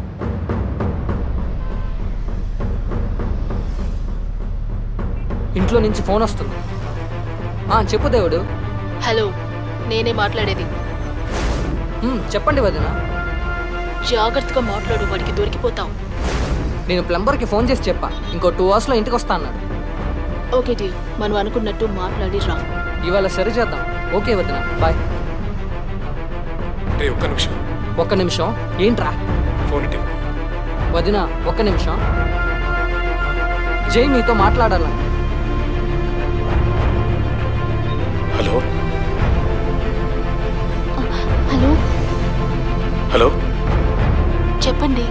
ఇంట్లో నుంచి ఫోన్ వస్తుంది ఆ, చెప్పు దేవుడు హలో నేనే మాట్లాడేది హ్మ్, చెప్పండి వదిన జాగ్రత్తగా మాట్లాడు వాడికి దొరికిపోతాం నేను ప్లంబర్కి ఫోన్ చేసి చెప్పా ఇంకో టూ అవర్స్లో ఇంటికి వస్తా అన్నాడు ఓకే టీ మనం అనుకున్నట్టు మాట్లాడి రా ఇవాళ సరి చేద్దాం ఓకే వదిన బాయ్ రే ఒక్క నిమిషం ఒక్క నిమిషం ఏంట్రా ఫోన్ ఇటు వదిన ఒక్క నిమిషం జై మీతో మాట్లాడాల హలో హలో హలో చెప్పండి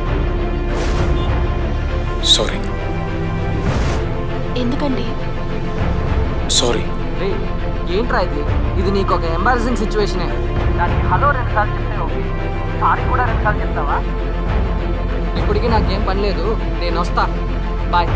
సారీ ఎందుకండి సారీ రే ఏంట్రా ఇది ఇది నీకు ఒక ఎంబారసింగ్ సిచ్యువేషనే దానికి హలో రెండు సార్లు చెప్తే ఓకే సారీ కూడా రెండు సార్లు చెప్తావా ఇప్పటికీ నాకేం పని లేదు నేను వస్తా బాయ్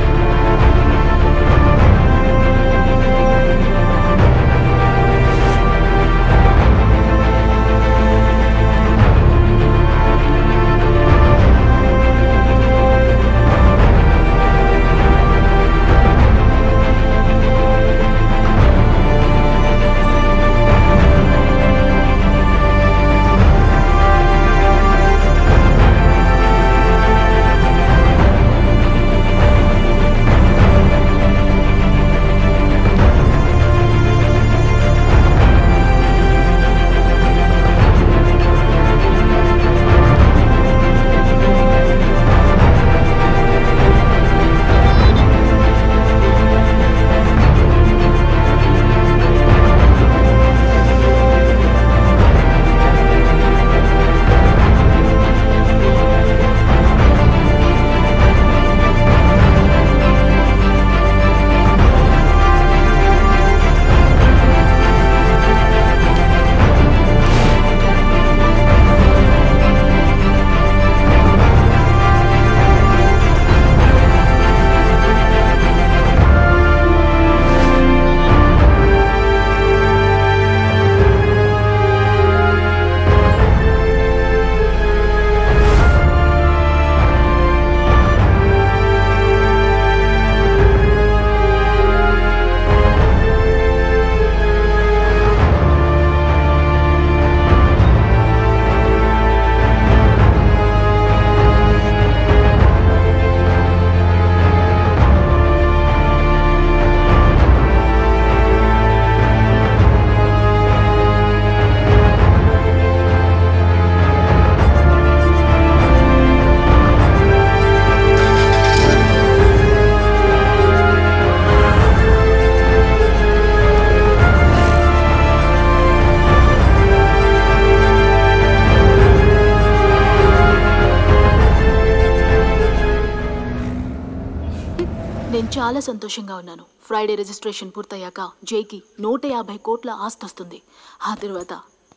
ఆ చాలా సంతోషంగా ఉన్నాను ఫ్రైడే రిజిస్ట్రేషన్ పూర్తయ్యాక జేకి నూట యాభై కోట్ల ఆస్తి వస్తుంది ఆ తర్వాత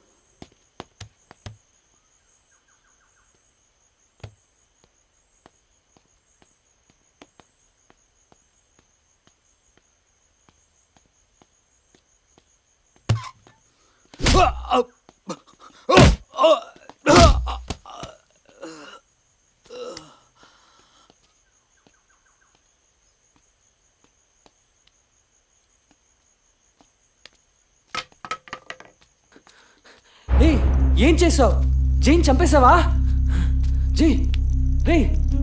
ఏయ్ ఏం చేసావు జైన్ చంపేశావా జై రే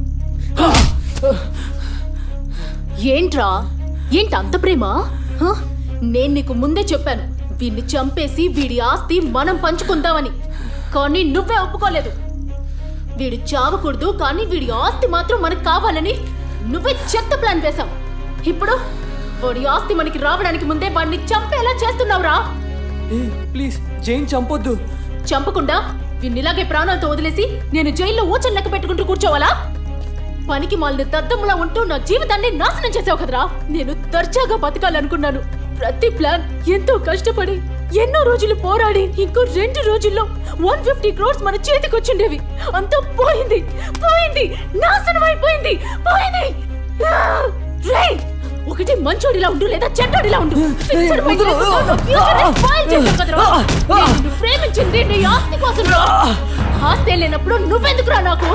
ఏంట్రా ఏంటి అంత ప్రేమ హ? నేను నీకు ముందే చెప్పాను వీడిని చంపేసి వీడి ఆస్తి మనం పంచుకుందామని కానీ నువ్వే ఒప్పుకోలేదు వీడు చావకూడదు కానీ వీడి ఆస్తి మాత్రం మనకు కావాలని నువ్వే చెత్త ప్లాన్ వేశావు ఇప్పుడు వాడి ఆస్తి మనకి రావడానికి ముందే వాడిని చంపేలా చేస్తున్నావురా ప్లీజ్ జైన్ చంపొద్దు చంపకుండా వీడిని ఇలాగే ప్రాణాలతో వదిలేసి నేను జైల్లో ఊచలు లెక్క పెట్టుకుంటూ కూర్చోవాలా పనికి మాలిన దద్దములా ఉంటూ నా జీవితాన్ని నాశనం చేసావు కదరా నేను దర్జాగా బతకాలనుకున్నాను ప్రతి ప్లాన్ ఎంతో కష్టపడి ఎన్నో రోజులు పోరాడి ఇంకో రెండు రోజుల్లో వన్ ఫిఫ్టీ క్రోర్స్ మన చేతికి వచ్చిండేవి అంతా పోయింది పోయింది నాశనం అయిపోయింది పోయింది ఆ! రేయ్! ఒకటి మంచోడిలా ఉండు లేదా చెడ్డోడిలా ఉండు ఫిక్స్డ్ మైండ్ వదలు. లేకుండా నా ఫ్యూచర్ ని స్పాయిల్ చేసావు కదరా. నేను నిన్ను ప్రేమించింది నీ ఆస్తి కోసం రా. ఆస్తి లేనప్పుడు నువ్వెందుకురా నాకు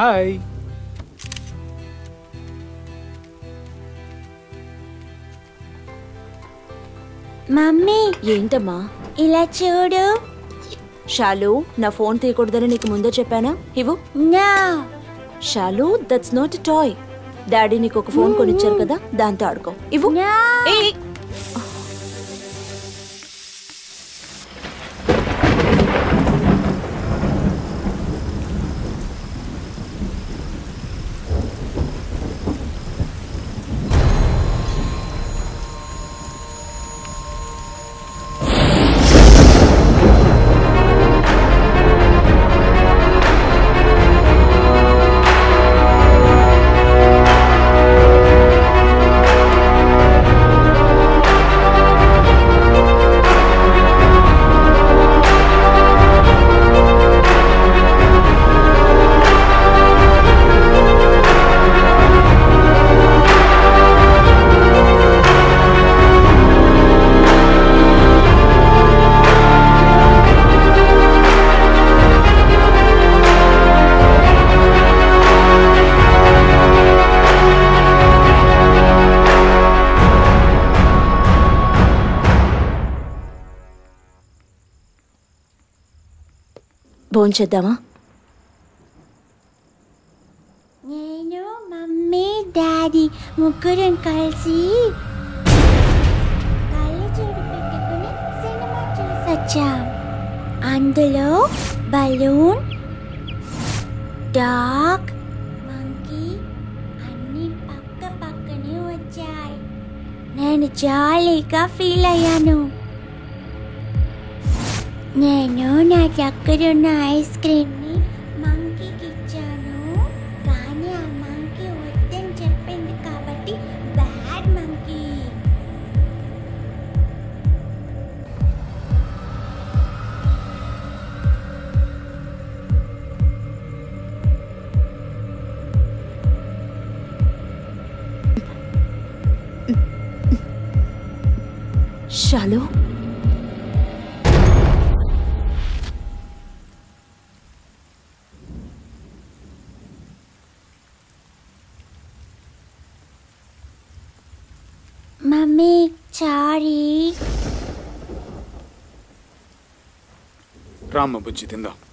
బాయ్ మమ్మీ ఏంటమ్మా ఇలా చూడు షాలు నా ఫోన్ తీయకూడదని నీకు ముందే చెప్పానా ఇవ్వు నా షాలు దట్స్ నాట్ టాయ్ డాడీ నీకు ఒక ఫోన్ కొనిచ్చారు కదా దాంతో ఆడుకో ఇవ్వు ఏయ్. భోంచేద్దామా నేను మమ్మీ డాడీ ముగ్గురం కలిసి కళ్ళజోడు పెట్టుకుని సినిమా చూసొచ్చాం అందులో బలూన్ డాగ్ మంకీ అన్ని పక్క పక్కనే వచ్చాయి నేను జాలీగా ఫీల్ అయ్యాను నేను నా దగ్గరున్న ఐస్ క్రీమ్ని మంకీకి ఇచ్చాను కానీ ఆ మంకీ వద్దని చెప్పింది కాబట్టి bad monkey Shalu mummy sorry రామ్మ బుజ్జి తిందాం